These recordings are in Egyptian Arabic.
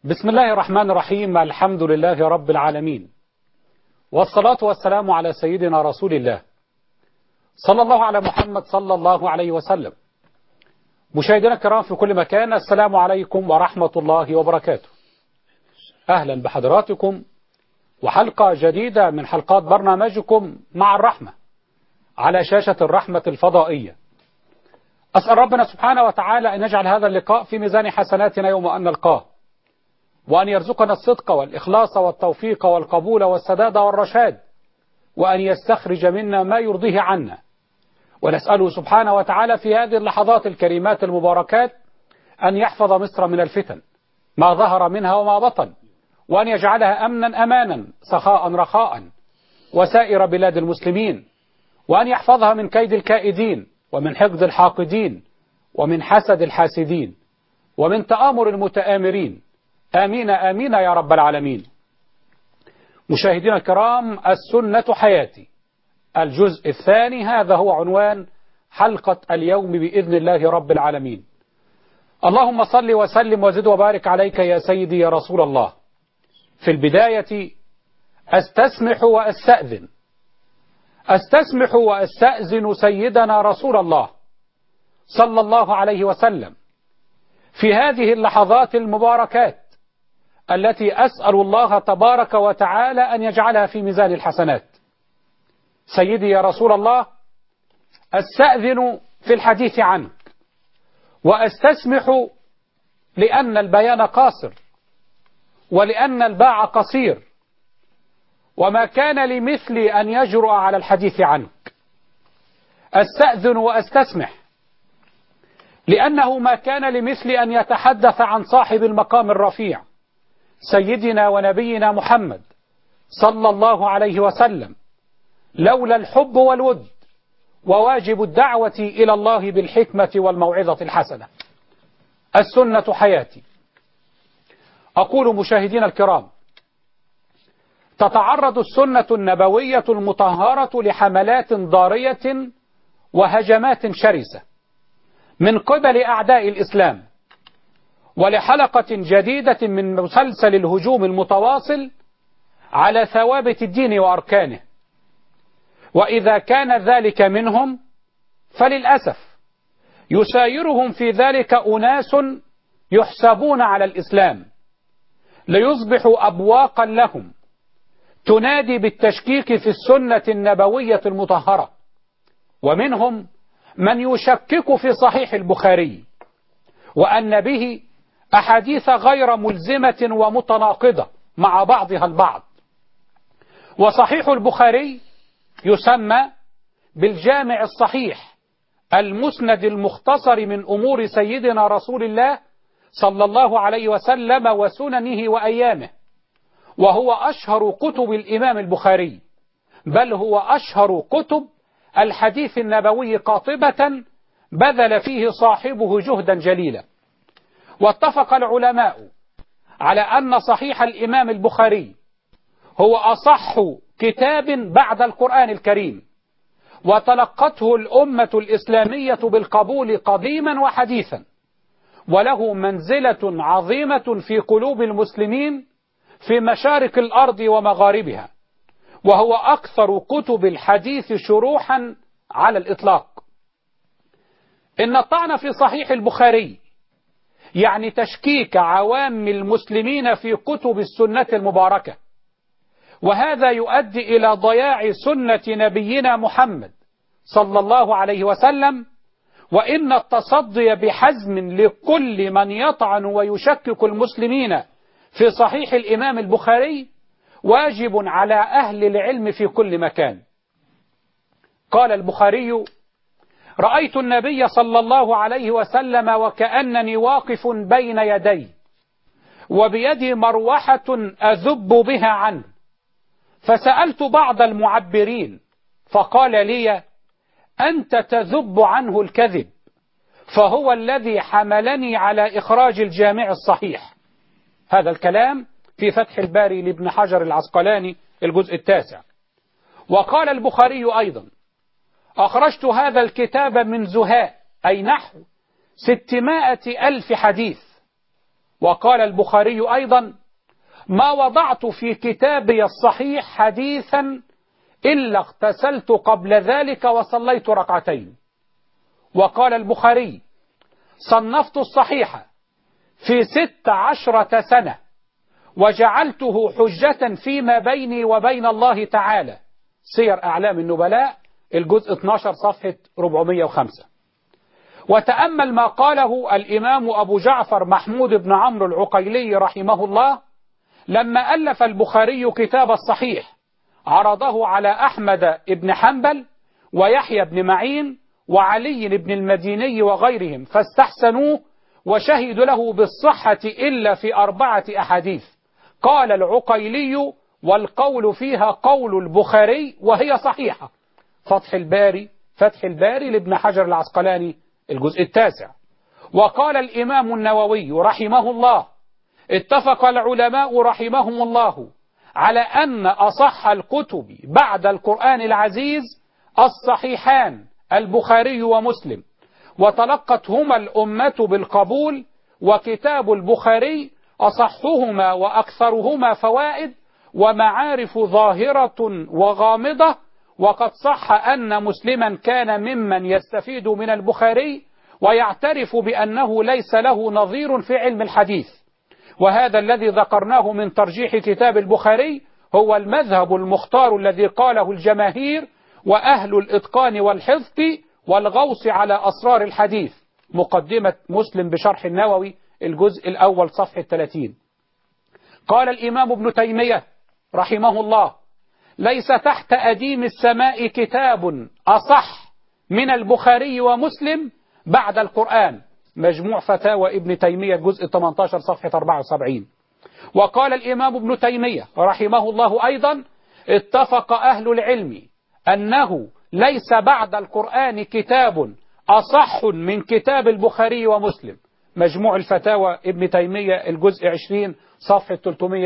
بسم الله الرحمن الرحيم الحمد لله رب العالمين والصلاة والسلام على سيدنا رسول الله صلى الله على محمد صلى الله عليه وسلم مشاهدينا الكرام في كل مكان السلام عليكم ورحمة الله وبركاته أهلا بحضراتكم وحلقة جديدة من حلقات برنامجكم مع الرحمة على شاشة الرحمة الفضائية أسأل ربنا سبحانه وتعالى أن يجعل هذا اللقاء في ميزان حسناتنا يوم أن نلقاه وأن يرزقنا الصدق والإخلاص والتوفيق والقبول والسداد والرشاد وأن يستخرج منا ما يرضيه عنا ونسأله سبحانه وتعالى في هذه اللحظات الكريمات المباركات أن يحفظ مصر من الفتن ما ظهر منها وما بطن وأن يجعلها أمنا أمانا سخاء رخاء وسائر بلاد المسلمين وأن يحفظها من كيد الكائدين ومن حقد الحاقدين ومن حسد الحاسدين ومن تآمر المتآمرين آمين آمين يا رب العالمين مشاهدينا الكرام السنة حياتي الجزء الثاني هذا هو عنوان حلقة اليوم بإذن الله رب العالمين اللهم صل وسلم وزد وبارك عليك يا سيدي يا رسول الله في البداية أستسمح وأستأذن أستسمح وأستأذن سيدنا رسول الله صلى الله عليه وسلم في هذه اللحظات المباركات التي أسأل الله تبارك وتعالى أن يجعلها في ميزان الحسنات سيدي يا رسول الله أستأذن في الحديث عنك وأستسمح لأن البيان قاصر ولأن الباع قصير وما كان لمثلي أن يجرؤ على الحديث عنك أستأذن وأستسمح لأنه ما كان لمثلي أن يتحدث عن صاحب المقام الرفيع سيدنا ونبينا محمد صلى الله عليه وسلم لولا الحب والود وواجب الدعوة إلى الله بالحكمة والموعظة الحسنة السنة حياتي أقول مشاهدينا الكرام تتعرض السنة النبوية المطهرة لحملات ضارية وهجمات شرسة من قبل أعداء الإسلام ولحلقة جديدة من مسلسل الهجوم المتواصل على ثوابت الدين وأركانه وإذا كان ذلك منهم فللأسف يسايرهم في ذلك أناس يحسبون على الإسلام ليصبحوا أبواقا لهم تنادي بالتشكيك في السنة النبوية المطهرة ومنهم من يشكك في صحيح البخاري وأن به أحاديث غير ملزمة ومتناقضة مع بعضها البعض وصحيح البخاري يسمى بالجامع الصحيح المسند المختصر من أمور سيدنا رسول الله صلى الله عليه وسلم وسننه وأيامه وهو أشهر كتب الإمام البخاري بل هو أشهر كتب الحديث النبوي قاطبة بذل فيه صاحبه جهدا جليلا واتفق العلماء على أن صحيح الإمام البخاري هو أصح كتاب بعد القرآن الكريم وتلقته الأمة الإسلامية بالقبول قديما وحديثا وله منزلة عظيمة في قلوب المسلمين في مشارق الأرض ومغاربها وهو أكثر كتب الحديث شروحا على الإطلاق إن الطعن في صحيح البخاري يعني تشكيك عوام المسلمين في كتب السنة المباركة وهذا يؤدي إلى ضياع سنة نبينا محمد صلى الله عليه وسلم وإن التصدي بحزم لكل من يطعن ويشكك المسلمين في صحيح الإمام البخاري واجب على أهل العلم في كل مكان قال البخاري رأيت النبي صلى الله عليه وسلم وكأنني واقف بين يدي وبيدي مروحة أذب بها عنه فسألت بعض المعبرين فقال لي أنت تذب عنه الكذب فهو الذي حملني على إخراج الجامع الصحيح هذا الكلام في فتح الباري لابن حجر العسقلاني الجزء التاسع وقال البخاري أيضا أخرجت هذا الكتاب من زهاء أي نحو ستمائة ألف حديث وقال البخاري أيضا ما وضعت في كتابي الصحيح حديثا إلا اغتسلت قبل ذلك وصليت ركعتين وقال البخاري صنفت الصحيح في ست عشرة سنة وجعلته حجة فيما بيني وبين الله تعالى سير أعلام النبلاء الجزء 12 صفحة 405 وتأمل ما قاله الإمام أبو جعفر محمود بن عمرو العقيلي رحمه الله لما ألف البخاري كتاب الصحيح عرضه على أحمد بن حنبل ويحيى بن معين وعلي بن المديني وغيرهم فاستحسنوه وشهدوا له بالصحة إلا في أربعة أحاديث قال العقيلي والقول فيها قول البخاري وهي صحيحة فتح الباري فتح الباري لابن حجر العسقلاني الجزء التاسع وقال الإمام النووي رحمه الله اتفق العلماء رحمهم الله على أن أصح الكتب بعد القرآن العزيز الصحيحان البخاري ومسلم وتلقتهما الأمة بالقبول وكتاب البخاري أصحهما وأكثرهما فوائد ومعارف ظاهرة وغامضة وقد صح أن مسلما كان ممن يستفيد من البخاري ويعترف بأنه ليس له نظير في علم الحديث وهذا الذي ذكرناه من ترجيح كتاب البخاري هو المذهب المختار الذي قاله الجماهير وأهل الإتقان والحفظ والغوص على أسرار الحديث مقدمة مسلم بشرح النووي الجزء الأول صفحة 30 قال الإمام ابن تيمية رحمه الله ليس تحت أديم السماء كتاب أصح من البخاري ومسلم بعد القرآن مجموع فتاوى ابن تيمية جزء 18 صفحة 74 وقال الإمام ابن تيمية رحمه الله أيضا اتفق أهل العلم أنه ليس بعد القرآن كتاب أصح من كتاب البخاري ومسلم مجموع الفتاوى ابن تيمية الجزء 20 صفحة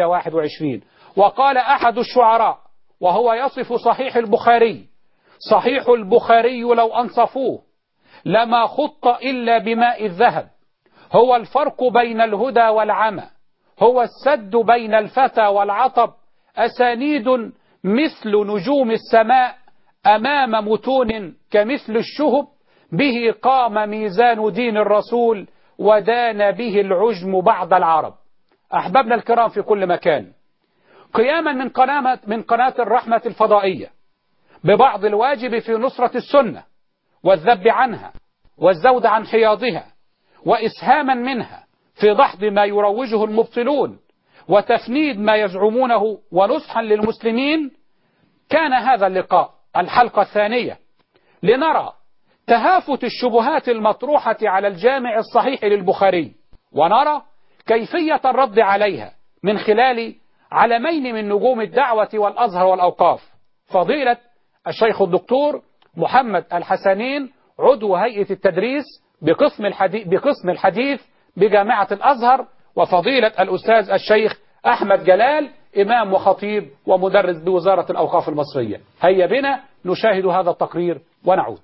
321 وقال أحد الشعراء وهو يصف صحيح البخاري صحيح البخاري لو أنصفوه لما خط إلا بماء الذهب هو الفرق بين الهدى والعمى هو السد بين الفتى والعطب أسانيد مثل نجوم السماء أمام متون كمثل الشهب به قام ميزان دين الرسول ودان به العجم بعد العرب أحبابنا الكرام في كل مكان قياما من قناة, من قناة الرحمة الفضائية ببعض الواجب في نصرة السنة والذب عنها والزود عن حياضها وإسهاما منها في دحض ما يروجه المبطلون وتفنيد ما يزعمونه ونصحا للمسلمين كان هذا اللقاء الحلقة الثانية لنرى تهافت الشبهات المطروحة على الجامع الصحيح للبخاري ونرى كيفية الرد عليها من خلال علمين من نجوم الدعوة والأزهر والأوقاف فضيلة الشيخ الدكتور محمد الحسنين عضو هيئة التدريس بقسم الحديث, بقسم الحديث بجامعة الأزهر وفضيلة الأستاذ الشيخ أحمد جلال إمام وخطيب ومدرس بوزارة الأوقاف المصرية هيا بنا نشاهد هذا التقرير ونعود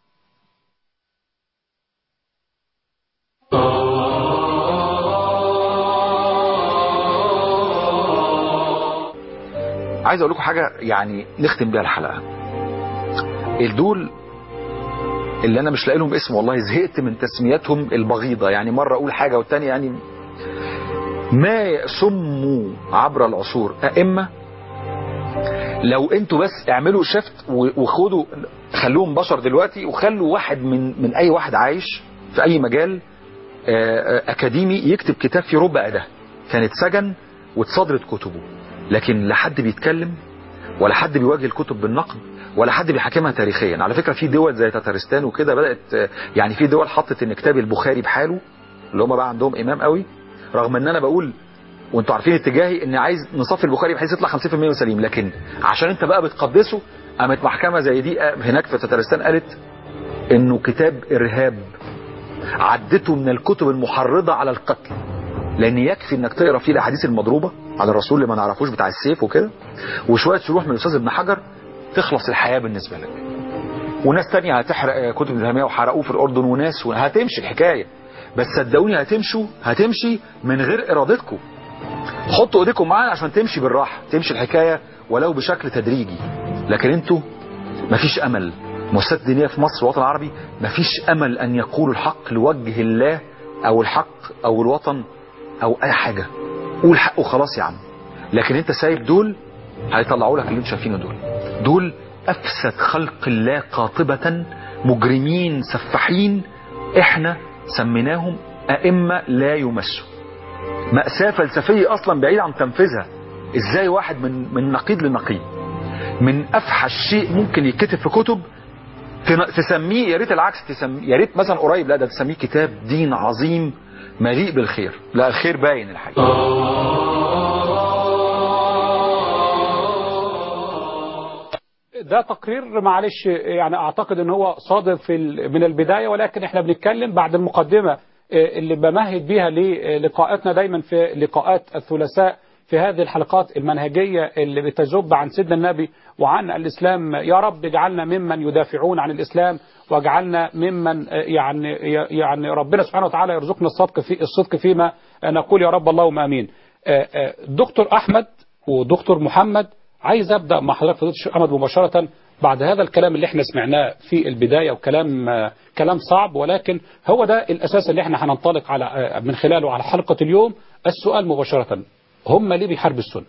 عايز اقول لكم حاجه يعني نختم بيها الحلقه الدول اللي انا مش لاقي لهم اسم والله زهقت من تسمياتهم البغيضه يعني مره اقول حاجه والتانيه يعني ما سموا عبر العصور ائمه لو انتوا بس اعملوا شفت وخدوا خلوهم بشر دلوقتي وخلوا واحد من من اي واحد عايش في اي مجال اكاديمي يكتب كتاب في ربع ده كان اتسجن واتصدرت كتبه لكن لا حد بيتكلم ولا حد بيواجه الكتب بالنقد ولا حد بيحاكمها تاريخيا على فكره في دول زي تتارستان وكده بدات يعني في دول حطت ان كتاب البخاري بحاله اللي هم بقى عندهم امام قوي رغم ان انا بقول وانتوا عارفين اتجاهي ان عايز نصفي البخاري بحيث يطلع 50% سليم لكن عشان انت بقى بتقدسه قامت محكمه زي دي هناك في تتارستان قالت انه كتاب ارهاب عدته من الكتب المحرضه على القتل لان يكفي انك تقرا فيه الاحاديث المضروبه على الرسول اللي ما نعرفوش بتاع السيف وكده وشويه شروح من الاستاذ ابن حجر تخلص الحياه بالنسبه لك وناس تانية هتحرق كتب ابن تيميه وحرقوه في الاردن وناس هتمشي الحكايه بس صدقوني هتمشوا هتمشي من غير ارادتكم حطوا ايديكم معانا عشان تمشي بالراحه تمشي الحكايه ولو بشكل تدريجي لكن انتوا مفيش امل مؤسسات دينيه في مصر والوطن العربي مفيش امل ان يقولوا الحق لوجه الله او الحق او الوطن او اي حاجه قول حق وخلاص يا عم لكن انت سايب دول هيطلعوا لك اللي انتوا شايفينه دول دول افسد خلق الله قاطبه مجرمين سفاحين احنا سميناهم ائمه لا يمسوا مأساة فلسفية أصلا بعيد عن تنفيذها إزاي واحد من من نقيض لنقيض من أفحش شيء ممكن يتكتب في كتب تن- تسميه يا ريت العكس تسميه يا ريت مثلا قريب لا ده تسميه كتاب دين عظيم مليء بالخير لا الخير باين الحقيقة ده تقرير معلش يعني اعتقد ان هو صادر في ال- من البدايه ولكن احنا بنتكلم بعد المقدمه آه، اللي بمهد بيها للقاءاتنا دايما في لقاءات الثلاثاء في هذه الحلقات المنهجيه اللي بتجب عن سيدنا النبي وعن الاسلام يا رب اجعلنا ممن يدافعون عن الاسلام واجعلنا ممن آه، يعني يعني ربنا سبحانه وتعالى يرزقنا الصدق في الصدق فيما نقول يا رب اللهم امين. آه، آه، دكتور احمد ودكتور محمد عايز ابدا مع حضرتك فضيله الشيخ احمد مباشره بعد هذا الكلام اللي احنا سمعناه في البدايه وكلام آه، كلام صعب ولكن هو ده الاساس اللي احنا هننطلق على آه، من خلاله على حلقه اليوم السؤال مباشره هم ليه بيحاربوا السنه؟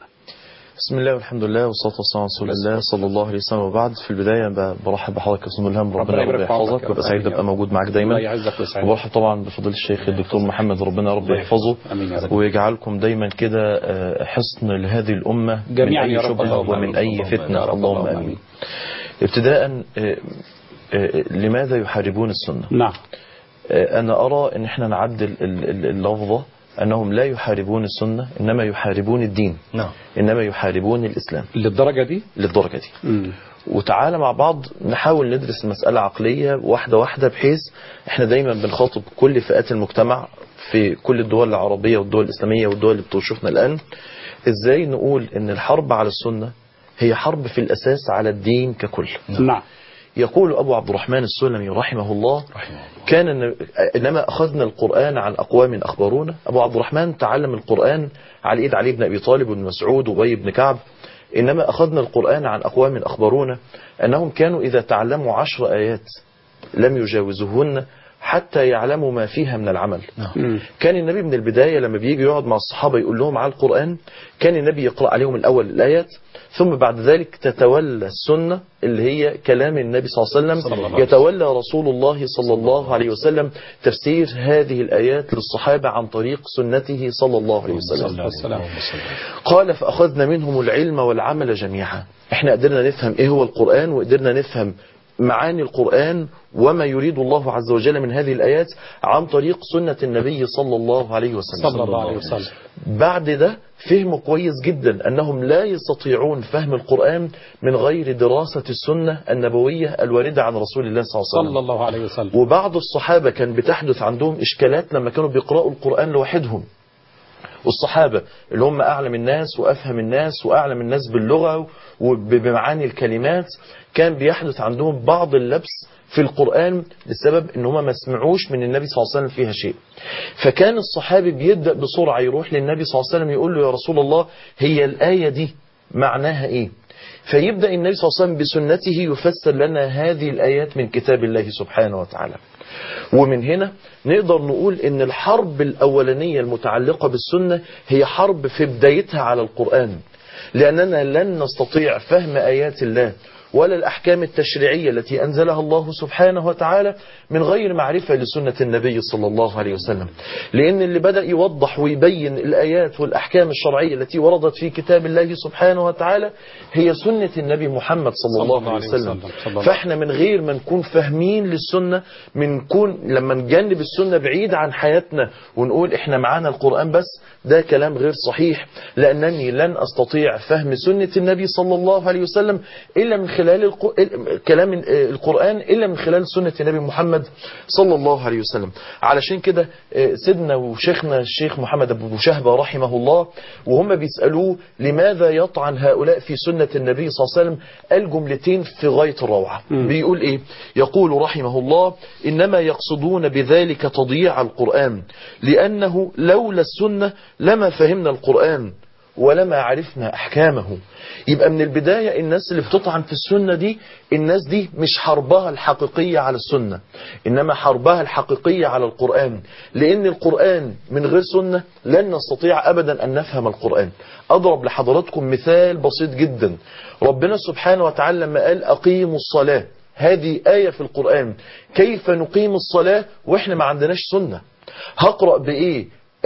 بسم الله والحمد لله والصلاة والسلام على رسول الله صلى الله عليه وسلم وبعد في البداية ب- برحب بحضرتك يا أستاذ ملهم ربنا ربنا رب يبارك في عمرك يحفظك يا وابقى رب. سعيد ابقى موجود معاك دايما الله يعزك ويسعدك. وبرحب طبعا بفضيلة الشيخ الدكتور محمد ربنا رب يحفظه امين يا رب ويجعلكم دايما كده آه، حصن لهذه الأمة جميعاً من يا أي رب شبهة اللهم ومن آمين. أي اللهم فتنة يا رب اللهم اللهم آمين آمين. ابتداء آه، آه، لماذا يحاربون السنة نعم آه، أنا أرى أن احنا نعدل ال- ال- اللفظة أنهم لا يحاربون السنة إنما يحاربون الدين نعم إنما يحاربون الإسلام للدرجه دي؟ للدرجة دي مم. وتعالى مع بعض نحاول ندرس المسألة عقلية واحدة واحدة بحيث احنا دايما بنخاطب كل فئات المجتمع في كل الدول العربية والدول الإسلامية والدول اللي بتشوفنا الآن ازاي نقول ان الحرب على السنة هي حرب في الأساس على الدين ككل نعم يقول أبو عبد الرحمن السلمي رحمه الله كان إن- إنما أخذنا القرآن عن أقوام أخبرونا أبو عبد الرحمن تعلم القرآن على إيد علي بن أبي طالب وابن مسعود وأبي بن كعب إنما أخذنا القرآن عن أقوام أخبرونا أنهم كانوا إذا تعلموا عشر آيات لم يجاوزوهن حتى يعلموا ما فيها من العمل مم. كان النبي من البداية لما بيجي يقعد مع الصحابة يقول لهم على القرآن كان النبي يقرأ عليهم الأول الآيات ثم بعد ذلك تتولى السنة اللي هي كلام النبي صلى الله عليه صلى الله وسلم عليه يتولى رسول الله صلى الله عليه وسلم تفسير هذه الآيات للصحابة عن طريق سنته صلى الله عليه وسلم والسلام قال فأخذنا منهم العلم والعمل جميعا احنا قدرنا نفهم ايه هو القرآن وقدرنا نفهم معاني القرآن وما يريد الله عز وجل من هذه الآيات عن طريق سنة النبي صلى الله عليه وسلم صلى الله عليه وسلم بعد ده فهموا كويس جدا أنهم لا يستطيعون فهم القرآن من غير دراسة السنة النبوية الواردة عن رسول الله صلى الله عليه وسلم صلى الله عليه وسلم وبعض الصحابة كان بتحدث عندهم إشكالات لما كانوا بيقرأوا القرآن لوحدهم والصحابة اللي هم أعلم الناس وأفهم الناس وأعلم الناس باللغة وبمعاني الكلمات كان بيحدث عندهم بعض اللبس في القرآن بسبب ان هم ما سمعوش من النبي صلى الله عليه وسلم فيها شيء فكان الصحابي بيبدأ بسرعة يروح للنبي صلى الله عليه وسلم يقول له يا رسول الله هي الآية دي معناها ايه فيبدأ النبي صلى الله عليه وسلم بسنته يفسر لنا هذه الآيات من كتاب الله سبحانه وتعالى ومن هنا نقدر نقول ان الحرب الأولانية المتعلقة بالسنة هي حرب في بدايتها على القرآن لأننا لن نستطيع فهم آيات الله ولا الأحكام التشريعية التي أنزلها الله سبحانه وتعالى من غير معرفة لسنة النبي صلى الله عليه وسلم لأن اللي بدأ يوضح ويبين الآيات والأحكام الشرعية التي وردت في كتاب الله سبحانه وتعالى هي سنة النبي محمد صلى الله عليه وسلم صلى الله فاحنا من غير ما نكون فاهمين للسنة من نكون لما نجنب السنة بعيد عن حياتنا ونقول احنا معانا القرآن بس ده كلام غير صحيح لأنني لن أستطيع فهم سنة النبي صلى الله عليه وسلم إلا من خلال الق... كلام القرآن إلا من خلال سنة النبي محمد صلى الله عليه وسلم علشان كده سيدنا وشيخنا الشيخ محمد أبو شهبة رحمه الله وهم بيسألوه لماذا يطعن هؤلاء في سنة النبي صلى الله عليه وسلم قال جملتين في غاية الروعة بيقول إيه يقول رحمه الله إنما يقصدون بذلك تضييع القرآن لأنه لولا السنة لما فهمنا القرآن ولما عرفنا أحكامه يبقى من البداية الناس اللي بتطعن في السنة دي الناس دي مش حربها الحقيقية على السنة إنما حربها الحقيقية على القرآن لأن القرآن من غير سنة لن نستطيع أبدا أن نفهم القرآن أضرب لحضراتكم مثال بسيط جدا ربنا سبحانه وتعالى لما قال أقيموا الصلاة هذه آية في القرآن كيف نقيم الصلاة وإحنا ما عندناش سنة هقرأ بإيه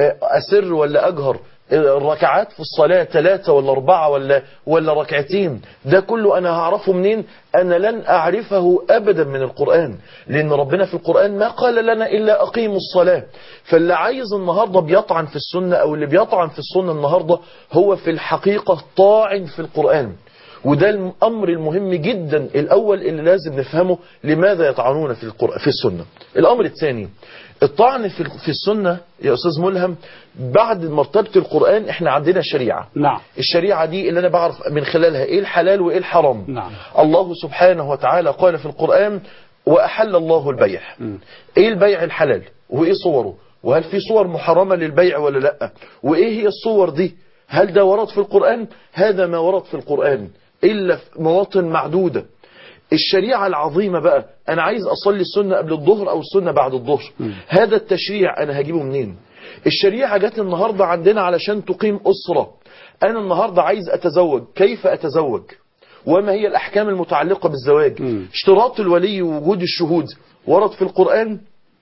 أسر ولا أجهر الركعات في الصلاة ثلاثة ولا أربعة ولا ولا ركعتين ده كله أنا هعرفه منين أنا لن أعرفه أبدا من القرآن لأن ربنا في القرآن ما قال لنا إلا أقيموا الصلاة فاللي عايز النهاردة بيطعن في السنة أو اللي بيطعن في السنة النهاردة هو في الحقيقة طاعن في القرآن وده الأمر المهم جدا الأول اللي لازم نفهمه لماذا يطعنون في القرآن في السنة الأمر الثاني الطعن في في السنة يا أستاذ ملهم بعد مرتبة القرآن احنا عندنا شريعة نعم الشريعة دي اللي أنا بعرف من خلالها إيه الحلال وإيه الحرام نعم. الله سبحانه وتعالى قال في القرآن وأحل الله البيع م. إيه البيع الحلال وإيه صوره وهل في صور محرمة للبيع ولا لا وإيه هي الصور دي هل ده ورد في القرآن هذا ما ورد في القرآن إلا في مواطن معدودة الشريعة العظيمة بقى أنا عايز أصلي السنة قبل الظهر أو السنة بعد الظهر هذا التشريع أنا هجيبه منين الشريعة جت النهاردة عندنا علشان تقيم أسرة أنا النهاردة عايز أتزوج كيف أتزوج وما هي الأحكام المتعلقة بالزواج مم. اشتراط الولي ووجود الشهود ورد في القرآن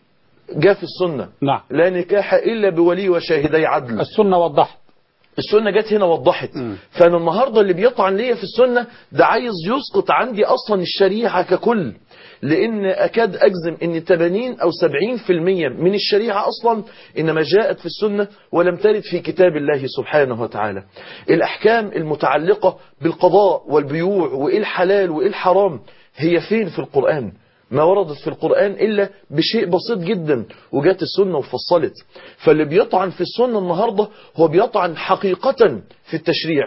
جاء في السنة نعم لا نكاح إلا بولي وشاهدي عدل السنة وضحت السنة جت هنا وضحت مم. فأنا النهاردة اللي بيطعن ليا في السنة ده عايز يسقط عندي أصلا الشريعة ككل لأن أكاد أجزم أن 80 أو 70% من الشريعة أصلا إنما جاءت في السنة ولم ترد في كتاب الله سبحانه وتعالى الأحكام المتعلقة بالقضاء والبيوع وإيه الحلال وإيه الحرام هي فين في القرآن ما وردت في القرآن إلا بشيء بسيط جدا وجات السنة وفصلت فاللي بيطعن في السنة النهاردة هو بيطعن حقيقة في التشريع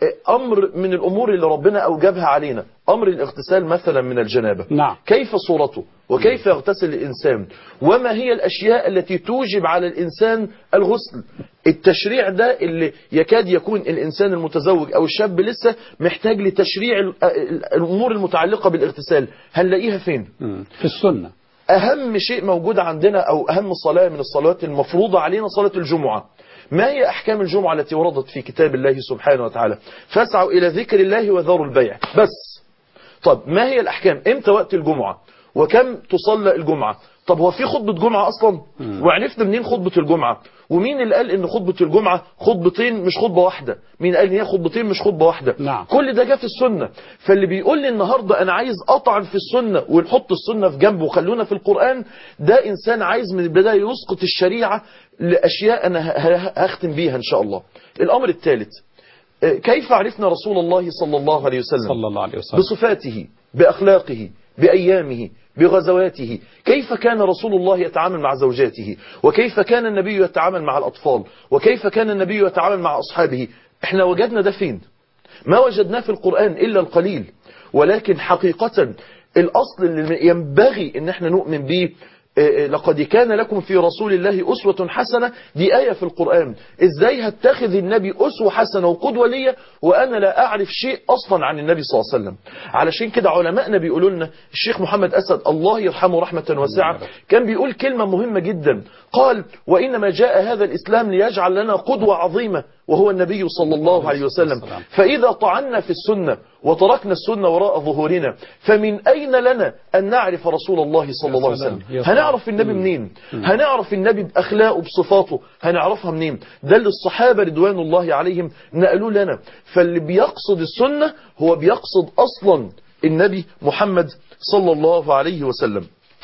أمر من الأمور اللي ربنا أوجبها علينا أمر الاغتسال مثلا من الجنابة نعم. كيف صورته وكيف يغتسل الإنسان وما هي الأشياء التي توجب على الإنسان الغسل التشريع ده اللي يكاد يكون الإنسان المتزوج أو الشاب لسه محتاج لتشريع ال- ال- الأمور المتعلقة بالاغتسال هنلاقيها فين مم. في السنة أهم شيء موجود عندنا أو أهم صلاة من الصلوات المفروضة علينا صلاة الجمعة ما هي أحكام الجمعة التي وردت في كتاب الله سبحانه وتعالى فاسعوا إلى ذكر الله وذروا البيع بس طب ما هي الأحكام إمتى وقت الجمعة وكم تصلى الجمعة طب هو في خطبة جمعة أصلا وعرفنا منين خطبة الجمعة ومين اللي قال ان خطبة الجمعة خطبتين مش خطبة واحدة مين قال ان هي خطبتين مش خطبة واحدة نعم. كل ده جاء في السنة فاللي بيقول لي النهاردة انا عايز اطعن في السنة ونحط السنة في جنبه وخلونا في القرآن ده انسان عايز من البداية يسقط الشريعة لاشياء انا ه- ه- هختم بيها ان شاء الله الامر الثالث آه، كيف عرفنا رسول الله صلى الله عليه وسلم صلى الله عليه وسلم بصفاته بأخلاقه بأيامه بغزواته كيف كان رسول الله يتعامل مع زوجاته وكيف كان النبي يتعامل مع الأطفال وكيف كان النبي يتعامل مع أصحابه احنا وجدنا ده فين ما وجدناه في القرآن إلا القليل ولكن حقيقة الأصل اللي ينبغي ان احنا نؤمن به آه، آه، لقد كان لكم في رسول الله أسوة حسنة دي آية في القرآن إزاي هتخذ النبي أسوة حسنة وقدوة ليا وأنا لا أعرف شيء أصلا عن النبي صلى الله عليه وسلم علشان كده علماءنا بيقولوا لنا الشيخ محمد أسد الله يرحمه رحمة واسعة كان بيقول كلمة مهمة جدا قال وإنما جاء هذا الإسلام ليجعل لنا قدوة عظيمة وهو النبي صلى الله عليه وسلم فإذا طعنا في السنة وتركنا السنة وراء ظهورنا فمن أين لنا أن نعرف رسول الله صلى الله عليه سلام. وسلم يا سلام. هنعرف النبي منين هنعرف النبي بأخلاقه بصفاته هنعرفها منين ده اللي الصحابة رضوان الله عليهم نقلوا لنا فاللي بيقصد السنة هو بيقصد أصلا النبي محمد صلى الله عليه وسلم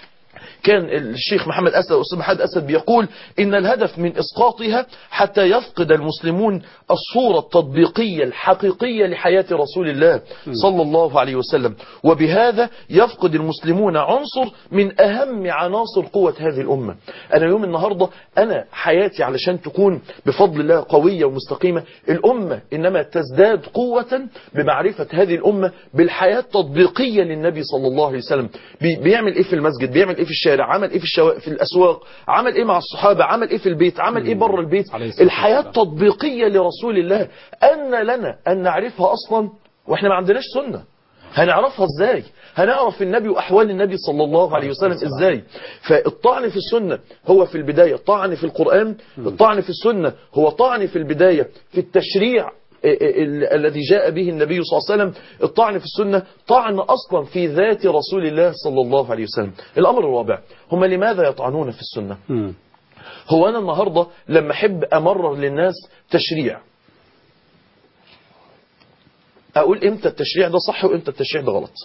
كان الشيخ محمد أسد والأستاذ محمد أسد بيقول إن الهدف من إسقاطها حتى يفقد المسلمون الصورة التطبيقية الحقيقية لحياة رسول الله صلى الله عليه وسلم وبهذا يفقد المسلمون عنصر من أهم عناصر قوة هذه الأمة أنا يوم النهاردة أنا حياتي علشان تكون بفضل الله قوية ومستقيمة الأمة إنما تزداد قوة بمعرفة هذه الأمة بالحياة التطبيقية للنبي صلى الله عليه وسلم بي- بيعمل إيه في المسجد بيعمل إيه في الشارع عمل إيه في, الشوا... في الأسواق عمل إيه مع الصحابة عمل إيه في البيت عمل إيه بره البيت عليه الصلاة الحياة والسلام. التطبيقية لرسول الله أن لنا أن نعرفها أصلا وإحنا ما عندناش سنة هنعرفها ازاي هنعرف النبي واحوال النبي صلى الله عليه وسلم ازاي فالطعن في السنة هو في البداية طعن في القرآن الطعن في السنة هو طعن في البداية في التشريع ال- الذي جاء به النبي صلى الله عليه وسلم الطعن في السنة طعن أصلا في ذات رسول الله صلى الله عليه وسلم الأمر الرابع هم لماذا يطعنون في السنة مم. هو أنا النهاردة لما أحب أمرر للناس تشريع أقول إمتى التشريع ده صح وإمتى التشريع ده غلط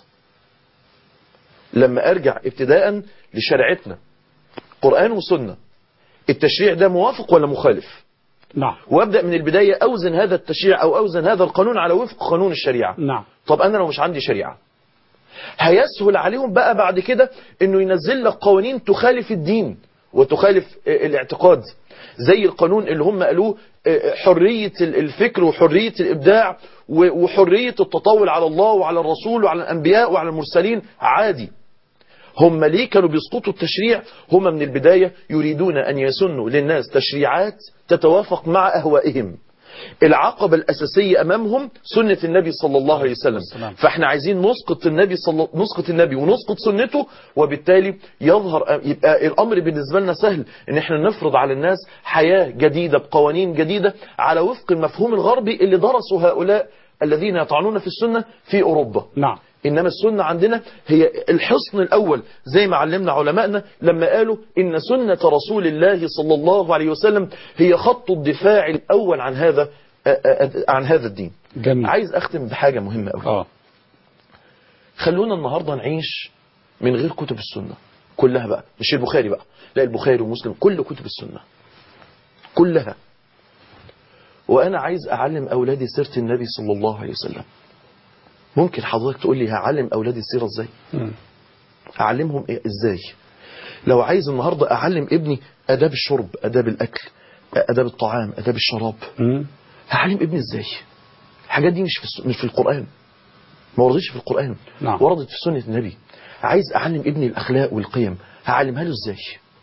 لما أرجع ابتداء لشريعتنا قرآن وسنة التشريع ده موافق ولا مخالف نعم وابدأ من البداية أوزن هذا التشريع أو أوزن هذا القانون على وفق قانون الشريعة نعم طب أنا لو مش عندي شريعة هيسهل عليهم بقى بعد كده انه ينزل لك قوانين تخالف الدين وتخالف آه، الاعتقاد زي القانون اللي هم قالوه آه، حرية ال- الفكر وحرية الإبداع و- وحرية التطاول على الله وعلى الرسول وعلى الأنبياء وعلى المرسلين عادي هم ليه كانوا بيسقطوا التشريع هم من البداية يريدون أن يسنوا للناس تشريعات تتوافق مع أهوائهم العقبة الأساسية أمامهم سنة النبي صلى الله عليه وسلم والسلام. فاحنا عايزين نسقط النبي صلى نسقط النبي ونسقط سنته وبالتالي يظهر يبقى الأمر بالنسبة لنا سهل ان احنا نفرض على الناس حياة جديدة بقوانين جديدة على وفق المفهوم الغربي اللي درسوا هؤلاء الذين يطعنون في السنة في أوروبا نعم إنما السنة عندنا هي الحصن الأول زي ما علمنا علمائنا لما قالوا إن سنة رسول الله صلى الله عليه وسلم هي خط الدفاع الأول عن هذا عن هذا الدين جميل عايز أختم بحاجة مهمة أوي اه خلونا النهاردة نعيش من غير كتب السنة كلها بقى مش البخاري بقى لا البخاري ومسلم كل كتب السنة كلها وأنا عايز أعلم أولادي سيرة النبي صلى الله عليه وسلم ممكن حضرتك تقول لي هعلم أولادي السيرة إزاي مم. أعلمهم إيه إزاي لو عايز النهاردة أعلم ابني أداب الشرب أداب الأكل أداب الطعام أداب الشراب مم. هعلم ابني إزاي الحاجات دي مش في, الس- مش في القرآن ما وردتش في القرآن نعم. وردت في سنة النبي عايز أعلم ابني الأخلاق والقيم هعلمها له إزاي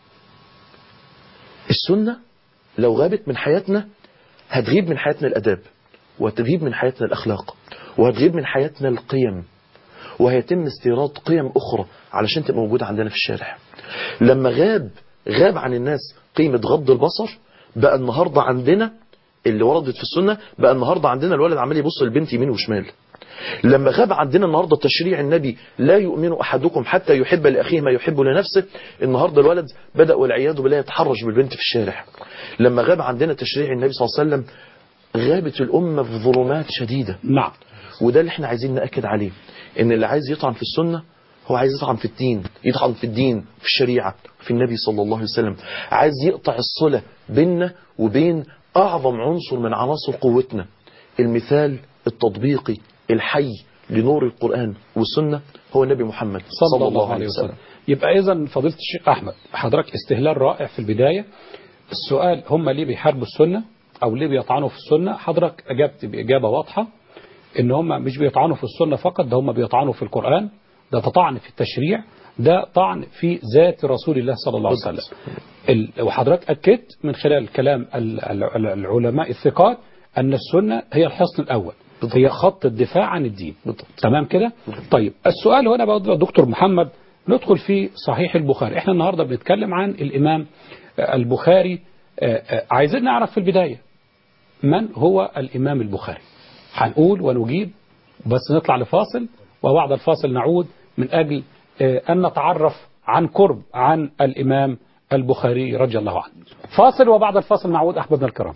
السنة لو غابت من حياتنا هتغيب من حياتنا الأداب وهتغيب من حياتنا الأخلاق وهتغيب من حياتنا القيم وهيتم استيراد قيم أخرى علشان تبقى موجودة عندنا في الشارع لما غاب غاب عن الناس قيمة غض البصر بقى النهاردة عندنا اللي وردت في السنة بقى النهاردة عندنا الولد عمال يبص للبنت يمين وشمال لما غاب عندنا النهاردة تشريع النبي لا يؤمن أحدكم حتى يحب لأخيه ما يحب لنفسه النهاردة الولد بدأ والعياذ بالله يتحرش بالبنت في الشارع لما غاب عندنا تشريع النبي صلى الله عليه وسلم غابت الأمة في ظلمات شديدة نعم وده اللي احنا عايزين نأكد عليه ان اللي عايز يطعن في السنة هو عايز يطعن في الدين يطعن في الدين في الشريعة في النبي صلى الله عليه وسلم عايز يقطع الصلة بيننا وبين أعظم عنصر من عناصر قوتنا المثال التطبيقي الحي لنور القرآن والسنة هو النبي محمد صلى الله عليه وسلم يبقى إذا فضيلة الشيخ أحمد حضرتك استهلال رائع في البداية السؤال هم ليه بيحاربوا السنة أو ليه بيطعنوا في السنة حضرتك أجبت بإجابة واضحة إن هم مش بيطعنوا في السنة فقط ده هم بيطعنوا في القرآن ده طعن في التشريع ده طعن في ذات رسول الله صلى الله عليه وسلم ال- وحضرتك أكدت من خلال كلام ال- ال- العلماء الثقات أن السنة هي الحصن الأول بالضبط. هي خط الدفاع عن الدين بالضبط. تمام كده طيب السؤال هنا بقى يا دكتور محمد ندخل في صحيح البخاري احنا النهاردة بنتكلم عن الإمام آه، البخاري آه، آه، عايزين نعرف في البداية من هو الإمام البخاري هنقول ونجيب بس نطلع لفاصل وبعد الفاصل نعود من أجل آه، أن نتعرف عن قرب عن الإمام البخاري رضي الله عنه فاصل وبعد الفاصل نعود أحبابنا الكرام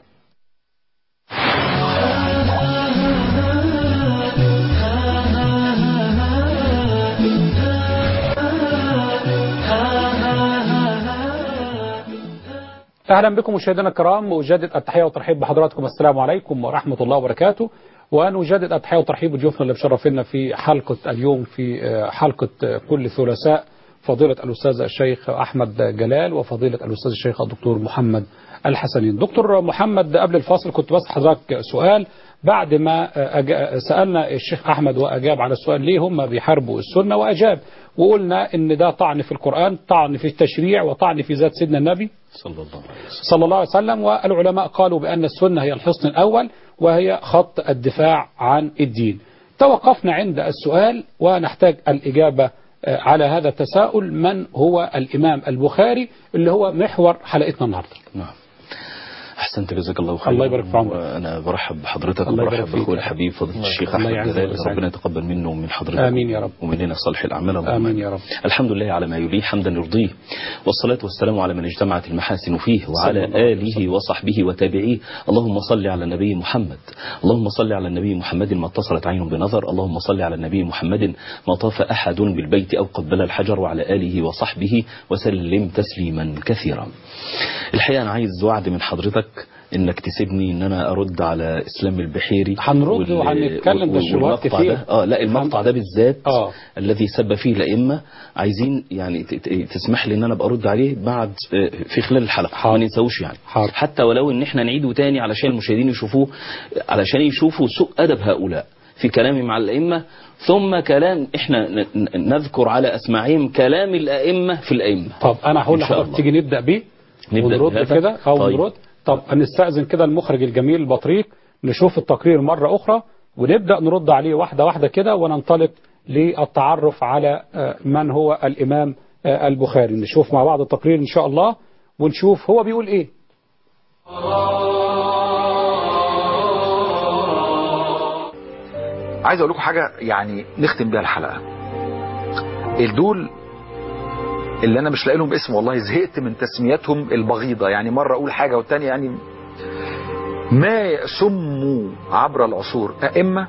ha ha أهلا بكم مشاهدينا الكرام أجدد التحية والترحيب بحضراتكم السلام عليكم ورحمة الله وبركاته ونجدد التحية والترحيب بضيوفنا اللي مشرفينا في حلقة اليوم في حلقة كل ثلاثاء فضيلة الأستاذ الشيخ أحمد جلال وفضيلة الأستاذ الشيخ الدكتور محمد الحسنين دكتور محمد قبل الفاصل كنت بس حضرتك سؤال بعد ما سألنا الشيخ أحمد وأجاب على السؤال ليه هم بيحاربوا السنة وأجاب وقلنا إن ده طعن في القرآن طعن في التشريع وطعن في ذات سيدنا النبي صلى الله عليه وسلم صلى الله عليه وسلم والعلماء قالوا بأن السنة هي الحصن الأول وهي خط الدفاع عن الدين توقفنا عند السؤال ونحتاج الإجابة على هذا التساؤل من هو الإمام البخاري اللي هو محور حلقتنا النهارده نعم احسنت جزاك الله خير الله يبارك في عمرك. وانا برحب بحضرتك الله يبارك وبرحب فيك. باخوي الحبيب فضيله الشيخ الله احمد يعزك جلال ويسعدك. ربنا يتقبل منه ومن حضرتك آمين يا رب. ومننا صالح الاعمال اللهم آمين يا رب. الحمد لله على ما يليه حمدا يرضيه والصلاه والسلام على من اجتمعت المحاسن فيه وعلى صلى الله عليه اله وصحبه وتابعيه اللهم صل على النبي محمد اللهم صل على النبي محمد ما اتصلت عين بنظر اللهم صل على النبي محمد ما طاف احد بالبيت او قبل الحجر وعلى اله وصحبه وسلم تسليما كثيرا الحقيقه انا عايز وعد من حضرتك انك تسيبني ان انا ارد على اسلام البحيري هنرد وال- وهنتكلم وال- بالشبهات والمقطع كتير. ده اه لا المقطع ده بالذات آه. الذي سب فيه الائمه عايزين يعني ت- ت- تسمح لي ان انا ابقى ارد عليه بعد آه، في خلال الحلقه حاضر. ما ننساوش يعني حاضر. حتى ولو ان احنا نعيده تاني علشان المشاهدين يشوفوه علشان يشوفوا سوء ادب هؤلاء في كلامي مع الائمه ثم كلام احنا ن- ن- نذكر على اسماعهم كلام الائمه في الائمه طب أنا هقول إن شاء لحضرتك الله. تيجي نبدأ بيه نبدأ ونرد بهذا؟ كده أو طيب. نرد طب نستأذن كده المخرج الجميل البطريق نشوف التقرير مرة أخرى ونبدأ نرد عليه واحدة واحدة كده وننطلق للتعرف على آه، من هو الإمام آه، البخاري نشوف مع بعض التقرير إن شاء الله ونشوف هو بيقول إيه عايز اقول لكم حاجه يعني نختم بيها الحلقه الدول اللي انا مش لاقي لهم اسم والله زهقت من تسمياتهم البغيضه يعني مره اقول حاجه والتانيه يعني ما سموا عبر العصور ائمه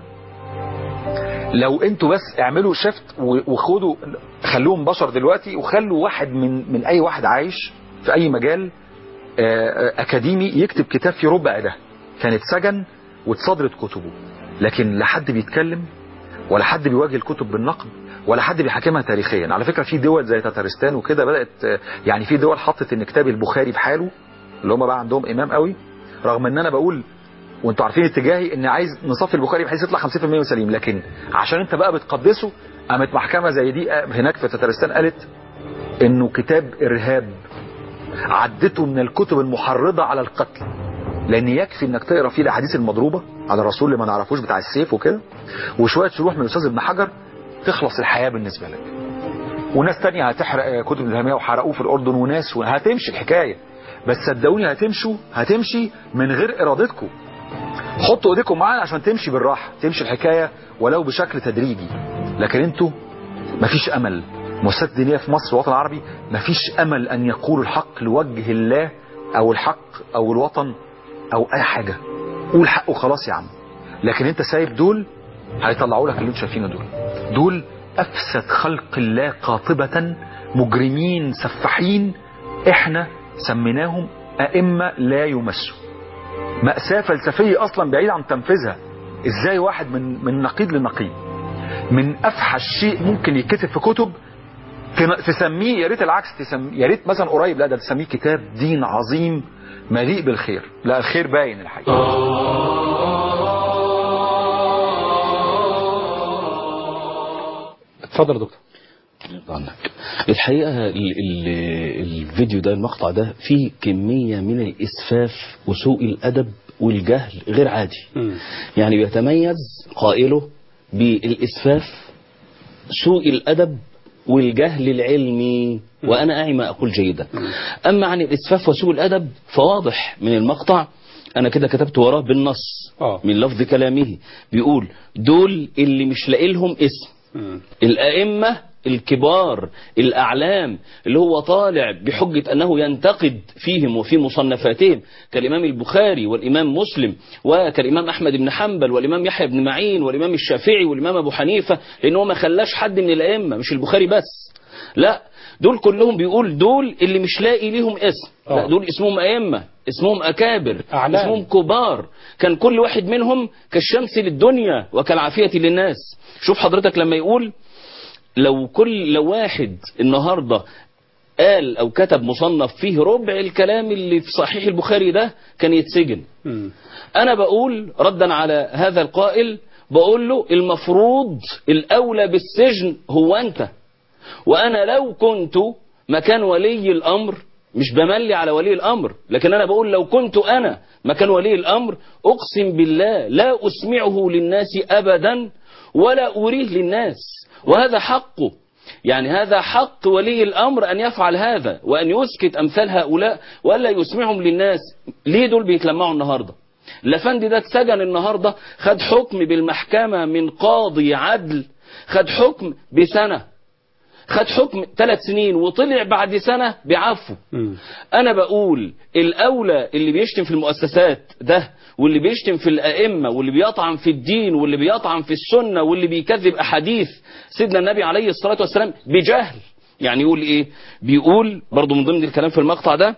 لو انتوا بس اعملوا شفت و- وخدوا خلوهم بشر دلوقتي وخلوا واحد من من اي واحد عايش في اي مجال آه، آه، اكاديمي يكتب كتاب في ربع ده كان اتسجن واتصدرت كتبه لكن لا حد بيتكلم ولا حد بيواجه الكتب بالنقد ولا حد بيحاكمها تاريخيا على فكره في دول زي تتارستان وكده بدات آه، يعني في دول حطت ان كتاب البخاري بحاله اللي هم بقى عندهم امام قوي رغم ان انا بقول وانتوا عارفين اتجاهي ان عايز نصفي البخاري بحيث يطلع 50% سليم لكن عشان انت بقى بتقدسه قامت محكمه زي دي آه، هناك في تتارستان قالت انه كتاب ارهاب عدته من الكتب المحرضه على القتل لان يكفي انك تقرا فيه الاحاديث المضروبه على الرسول اللي ما نعرفوش بتاع السيف وكده وشويه شروح من الاستاذ ابن حجر تخلص الحياه بالنسبه لك وناس تانية هتحرق آه، كتب الهامية وحرقوه في الأردن وناس هتمشي الحكاية بس صدقوني هتمشوا هتمشي من غير إرادتكم حطوا ايديكم معانا عشان تمشي بالراحة تمشي الحكاية ولو بشكل تدريجي لكن انتوا مفيش أمل مؤسسات دينية في مصر والوطن العربي مفيش أمل أن يقولوا الحق لوجه الله أو الحق أو الوطن أو أي حاجة قول حق وخلاص يا عم لكن انت سايب دول هيطلعوا لك اللي انتوا شايفينه دول دول افسد خلق الله قاطبة مجرمين سفاحين احنا سميناهم ائمة لا يمسوا مأساة فلسفية اصلا بعيد عن تنفيذها ازاي واحد من من نقيض لنقيض من افحش شيء ممكن يتكتب في كتب تن- تسميه يا ريت العكس تسميه يا ريت مثلا قريب لا ده تسميه كتاب دين عظيم مليء بالخير لا الخير باين الحقيقه اتفضل يا دكتور يرضى عنك. الحقيقة ال ال الفيديو ده المقطع ده فيه كمية من الإسفاف وسوء الأدب والجهل غير عادي مم. يعني بيتميز قائله بالإسفاف سوء الأدب والجهل العلمي وأنا أعي ما أقول جيدا أما عن الإسفاف وسوء الأدب فواضح من المقطع أنا كده كتبت وراه بالنص آه. من لفظ كلامه بيقول دول اللي مش لاقي لهم اسم مم. الأئمة الكبار الأعلام اللي هو طالع بحجة أنه ينتقد فيهم وفي مصنفاتهم كالإمام البخاري والإمام مسلم وكالإمام أحمد بن حنبل والإمام يحيى بن معين والإمام الشافعي والإمام أبو حنيفة لأنه ما خلاش حد من الأئمة مش البخاري بس لا دول كلهم بيقول دول اللي مش لاقي ليهم اسم لا آه. دول اسمهم أئمة اسمهم أكابر أعلام. اسمهم كبار كان كل واحد منهم كالشمس للدنيا وكالعافية للناس شوف حضرتك لما يقول لو كل لو واحد النهارده قال او كتب مصنف فيه ربع الكلام اللي في صحيح البخاري ده كان يتسجن مم. انا بقول ردا على هذا القائل بقول له المفروض الاولى بالسجن هو انت وانا لو كنت مكان ولي الامر مش بملي على ولي الامر لكن انا بقول لو كنت انا مكان ولي الامر اقسم بالله لا اسمعه للناس ابدا ولا اريه للناس وهذا حقه يعني هذا حق ولي الامر ان يفعل هذا وان يسكت امثال هؤلاء والا يسمعهم للناس ليه دول بيتلمعوا النهارده الافندي ده اتسجن النهارده خد حكم بالمحكمه من قاضي عدل خد حكم بسنه خد حكم ثلاث سنين وطلع بعد سنة بعفو مم. أنا بقول الأولى اللي بيشتم في المؤسسات ده واللي بيشتم في الأئمة واللي بيطعن في الدين واللي بيطعن في السنة واللي بيكذب أحاديث سيدنا النبي عليه الصلاة والسلام بجهل يعني يقول إيه بيقول برضو من ضمن الكلام في المقطع ده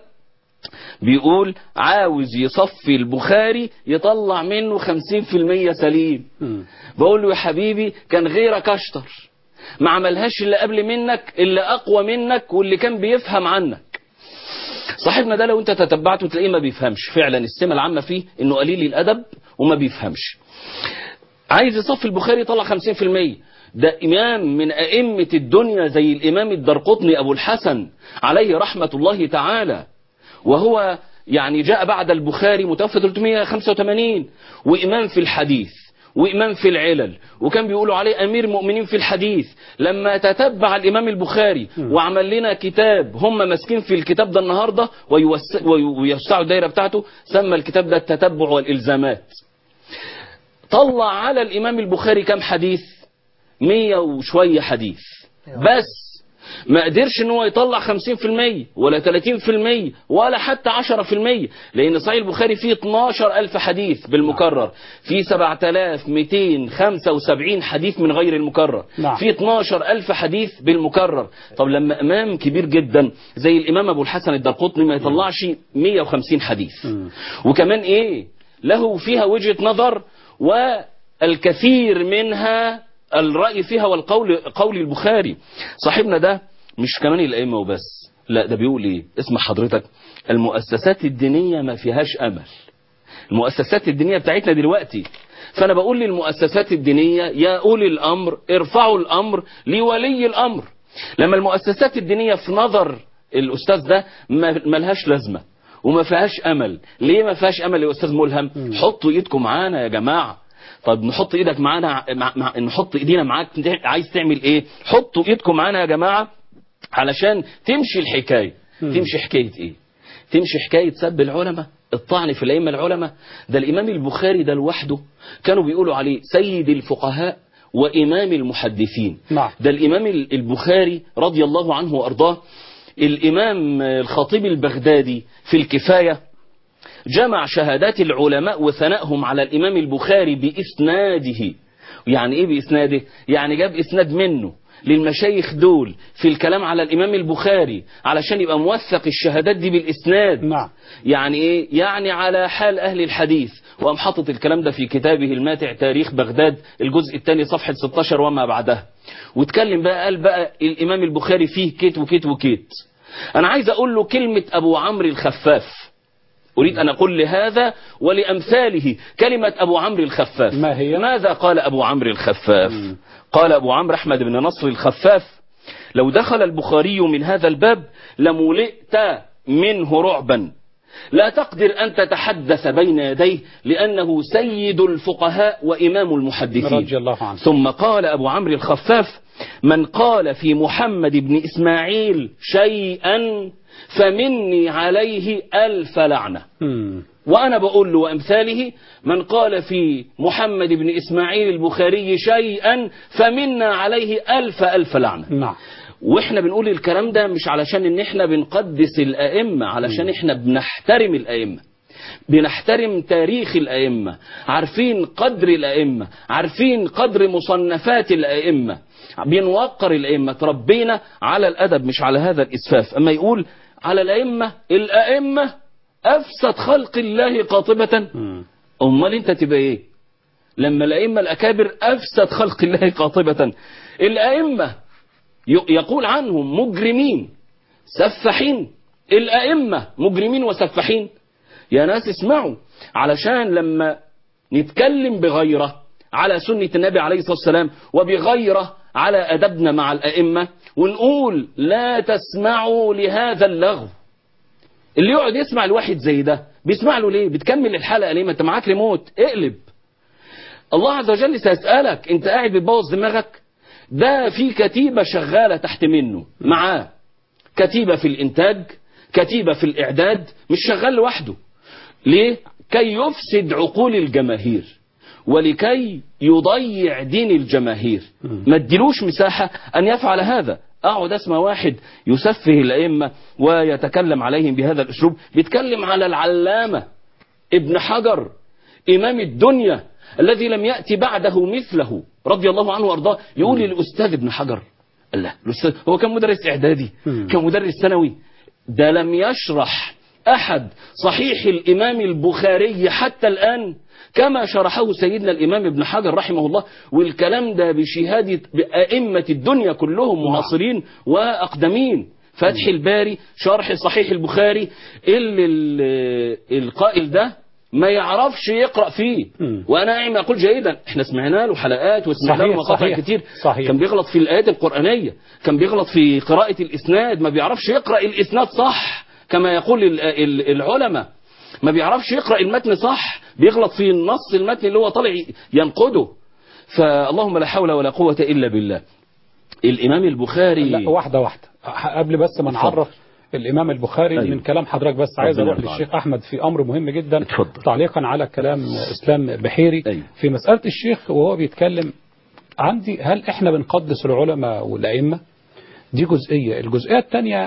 بيقول عاوز يصفي البخاري يطلع منه خمسين في المية سليم مم. بقول له يا حبيبي كان غيرك اشطر ما عملهاش اللي قبل منك اللي اقوى منك واللي كان بيفهم عنك صاحبنا ده لو انت تتبعته تلاقيه ما بيفهمش فعلا السمة العامة فيه انه قليل الادب وما بيفهمش عايز يصفي البخاري يطلع 50% ده إمام من أئمة الدنيا زي الإمام الدرقطني أبو الحسن عليه رحمة الله تعالى وهو يعني جاء بعد البخاري متوفى 385 وإمام في الحديث وإمام في العلل وكان بيقولوا عليه أمير مؤمنين في الحديث لما تتبع الإمام البخاري وعمل لنا كتاب هم ماسكين في الكتاب ده النهاردة ويوس- وي- ويوسعوا الدايرة بتاعته سمى الكتاب ده التتبع والإلزامات طلع على الإمام البخاري كم حديث مية وشوية حديث بس ما قدرش ان هو يطلع 50% ولا 30% ولا حتى 10% لان صحيح البخاري فيه 12000 حديث بالمكرر فيه 7275 حديث من غير المكرر نعم. فيه 12000 حديث بالمكرر طب لما امام كبير جدا زي الامام ابو الحسن الدرقطني ما يطلعش 150 حديث مم. وكمان ايه له فيها وجهة نظر والكثير منها الرأي فيها والقول قول البخاري صاحبنا ده مش كمان الأئمة وبس لا ده بيقول ايه اسمع حضرتك المؤسسات الدينية ما فيهاش أمل المؤسسات الدينية بتاعتنا دلوقتي فأنا بقول للمؤسسات الدينية يا أولي الأمر ارفعوا الأمر لولي الأمر لما المؤسسات الدينية في نظر الأستاذ ده ما ملهاش لازمة وما فيهاش أمل ليه ما فيهاش أمل يا أستاذ ملهم حطوا إيدكم معانا يا جماعة طب نحط ايدك معانا مع... مع... نحط ايدينا معاك عايز تعمل ايه حطوا ايدكم معانا يا جماعة علشان تمشي الحكاية تمشي حكاية ايه تمشي حكاية سب العلماء الطعن في الأئمة العلماء ده الإمام البخاري ده لوحده كانوا بيقولوا عليه سيد الفقهاء وإمام المحدثين نعم. ده الإمام البخاري رضي الله عنه وأرضاه الإمام الخطيب البغدادي في الكفاية جمع شهادات العلماء وثنائهم على الإمام البخاري بإسناده يعني إيه بإسناده؟ يعني جاب إسناد منه للمشايخ دول في الكلام على الإمام البخاري علشان يبقى موثق الشهادات دي بالإسناد نعم. يعني إيه؟ يعني على حال أهل الحديث وقام حاطط الكلام ده في كتابه الماتع تاريخ بغداد الجزء الثاني صفحة 16 وما بعدها واتكلم بقى قال بقى الإمام البخاري فيه كيت وكيت وكيت أنا عايز أقول له كلمة أبو عمرو الخفاف أريد أن أقول لهذا ولأمثاله كلمة أبو عمرو الخفاف ما هي؟ ماذا قال أبو عمرو الخفاف قال أبو عمرو أحمد بن نصر الخفاف لو دخل البخاري من هذا الباب لملئت منه رعبا لا تقدر أن تتحدث بين يديه لأنه سيد الفقهاء وإمام المحدثين رضي الله عنه ثم قال أبو عمرو الخفاف من قال في محمد بن إسماعيل شيئا فمني عليه ألف لعنة مم. وأنا بقول له وأمثاله من قال في محمد بن إسماعيل البخاري شيئا فمنا عليه ألف ألف لعنة نعم واحنا بنقول الكلام ده مش علشان ان احنا بنقدس الائمه علشان احنا بنحترم الائمه بنحترم تاريخ الائمه عارفين قدر الائمه عارفين قدر مصنفات الائمه بنوقر الائمه تربينا على الادب مش على هذا الاسفاف اما يقول على الائمه الائمه افسد خلق الله قاطبه مم. امال انت تبقى ايه لما الائمه الاكابر افسد خلق الله قاطبه الائمه ي- يقول عنهم مجرمين سفاحين الائمه مجرمين وسفاحين يا ناس اسمعوا علشان لما نتكلم بغيره على سنة النبي عليه الصلاة والسلام وبغيره على أدبنا مع الأئمة ونقول لا تسمعوا لهذا اللغو اللي يقعد يسمع الواحد زي ده بيسمع له ليه بتكمل الحلقة ليه ما انت معاك ريموت اقلب الله عز وجل سيسألك انت قاعد بتبوظ دماغك ده في كتيبة شغالة تحت منه معاه كتيبة في الإنتاج كتيبة في الإعداد مش شغال لوحده ليه؟ كي يفسد عقول الجماهير ولكي يضيع دين الجماهير ما اديلوش مساحة أن يفعل هذا أقعد أسمع واحد يسفه الأئمة ويتكلم عليهم بهذا الأسلوب بيتكلم على العلامة ابن حجر إمام الدنيا الذي لم يأتي بعده مثله رضي الله عنه وأرضاه يقول للأستاذ ابن حجر الله الأستاذ هو كان مدرس إعدادي مم. كان مدرس ثانوي ده لم يشرح أحد صحيح الإمام البخاري حتى الآن كما شرحه سيدنا الإمام ابن حجر رحمه الله والكلام ده بشهادة أئمة الدنيا كلهم معاصرين وأقدمين فتح الباري شرح صحيح البخاري اللي ال- القائل ده ما يعرفش يقرأ فيه مم. وأنا أعلم أقول جيدا احنا سمعنا له حلقات وسمعنا صحيح، له مقاطع صحيح، كتير صحيح. كان بيغلط في الآيات القرآنية كان بيغلط في قراءة الإسناد ما بيعرفش يقرأ الإسناد صح كما يقول ال- ال- العلماء ما بيعرفش يقرأ المتن صح بيغلط في النص المتن اللي هو طالع ينقده فاللهم لا حول ولا قوة إلا بالله الإمام البخاري لا واحدة واحدة قبل بس ما نعرف الإمام البخاري أيوة. من كلام حضرتك بس عايز ربنا أروح يرضى للشيخ أحمد في أمر مهم جدا اتفضل. تعليقا على كلام إسلام بحيري أيوة. في مسألة الشيخ وهو بيتكلم عندي هل إحنا بنقدس العلماء والأئمة دي جزئية الجزئية الثانية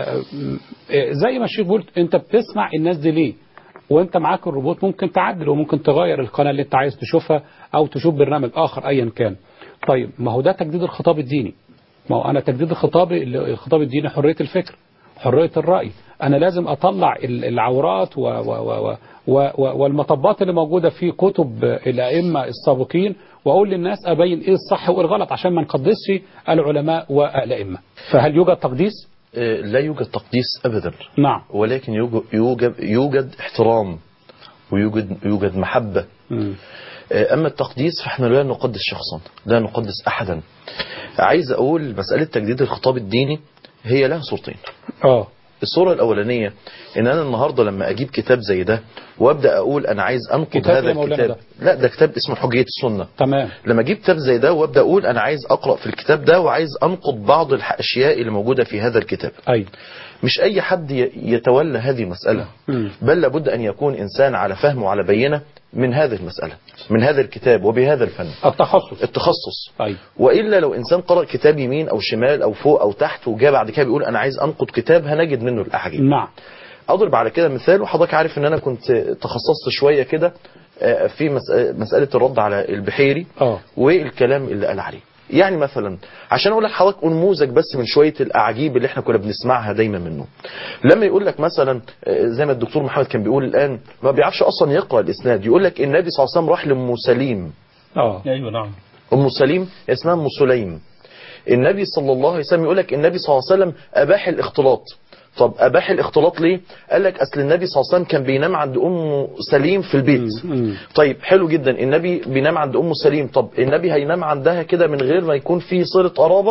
زي ما الشيخ بيقول أنت بتسمع الناس دي ليه وانت معاك الروبوت ممكن تعدل وممكن تغير القناة اللي انت عايز تشوفها او تشوف برنامج اخر ايا كان طيب ما هو ده تجديد الخطاب الديني ما هو انا تجديد الخطاب الخطاب الديني حرية الفكر حرية الرأي انا لازم اطلع ال- العورات و و و و و والمطبات اللي موجودة في كتب الائمة السابقين واقول للناس ابين ايه الصح وايه الغلط عشان ما نقدسش العلماء والائمة فهل يوجد تقديس آه، لا يوجد تقديس أبدا نعم ولكن يوجد, يوجد, يوجد احترام ويوجد يوجد محبة مم. آه، أما التقديس فإحنا لا نقدس شخصا لا نقدس أحدا عايز أقول مسألة تجديد الخطاب الديني هي لها صورتين اه الصورة الأولانية إن أنا النهاردة لما أجيب كتاب زي ده وأبدأ أقول أنا عايز أنقد كتاب هذا يا مولانا الكتاب لا ده كتاب اسمه حجية السنة تمام لما اجيب كتاب زي ده وابدا اقول انا عايز اقرا في الكتاب ده وعايز انقد بعض الاشياء اللي موجوده في هذا الكتاب اي مش اي حد ي- يتولى هذه المساله مم. بل لابد ان يكون انسان على فهم وعلى بينه من هذه المساله من هذا الكتاب وبهذا الفن التخصص التخصص اي والا لو انسان قرا كتاب يمين او شمال او فوق او تحت وجاء بعد كده بيقول انا عايز انقد كتاب هنجد منه الاحاجيل نعم اضرب على كده مثال وحضرتك عارف ان انا كنت تخصصت شويه كده آه، في مس- مساله الرد على البحيري اه والكلام اللي قال عليه يعني مثلا عشان اقول لك حضرتك نموذج بس من شويه الاعاجيب اللي احنا كنا بنسمعها دايما منه لما يقول لك مثلا آه، زي ما الدكتور محمد كان بيقول الان ما بيعرفش اصلا يقرا الاسناد يقول لك النبي صلى الله عليه وسلم راح لام سليم اه أيوة نعم ام سليم اسمها ام سليم النبي صلى الله عليه وسلم يقول لك النبي صلى الله عليه وسلم اباح الاختلاط طب اباح الاختلاط ليه قال لك اصل النبي صلى الله عليه وسلم كان بينام عند ام سليم في البيت مم. طيب حلو جدا النبي بينام عند ام سليم طب النبي هينام عندها كده من غير ما يكون في صله قرابه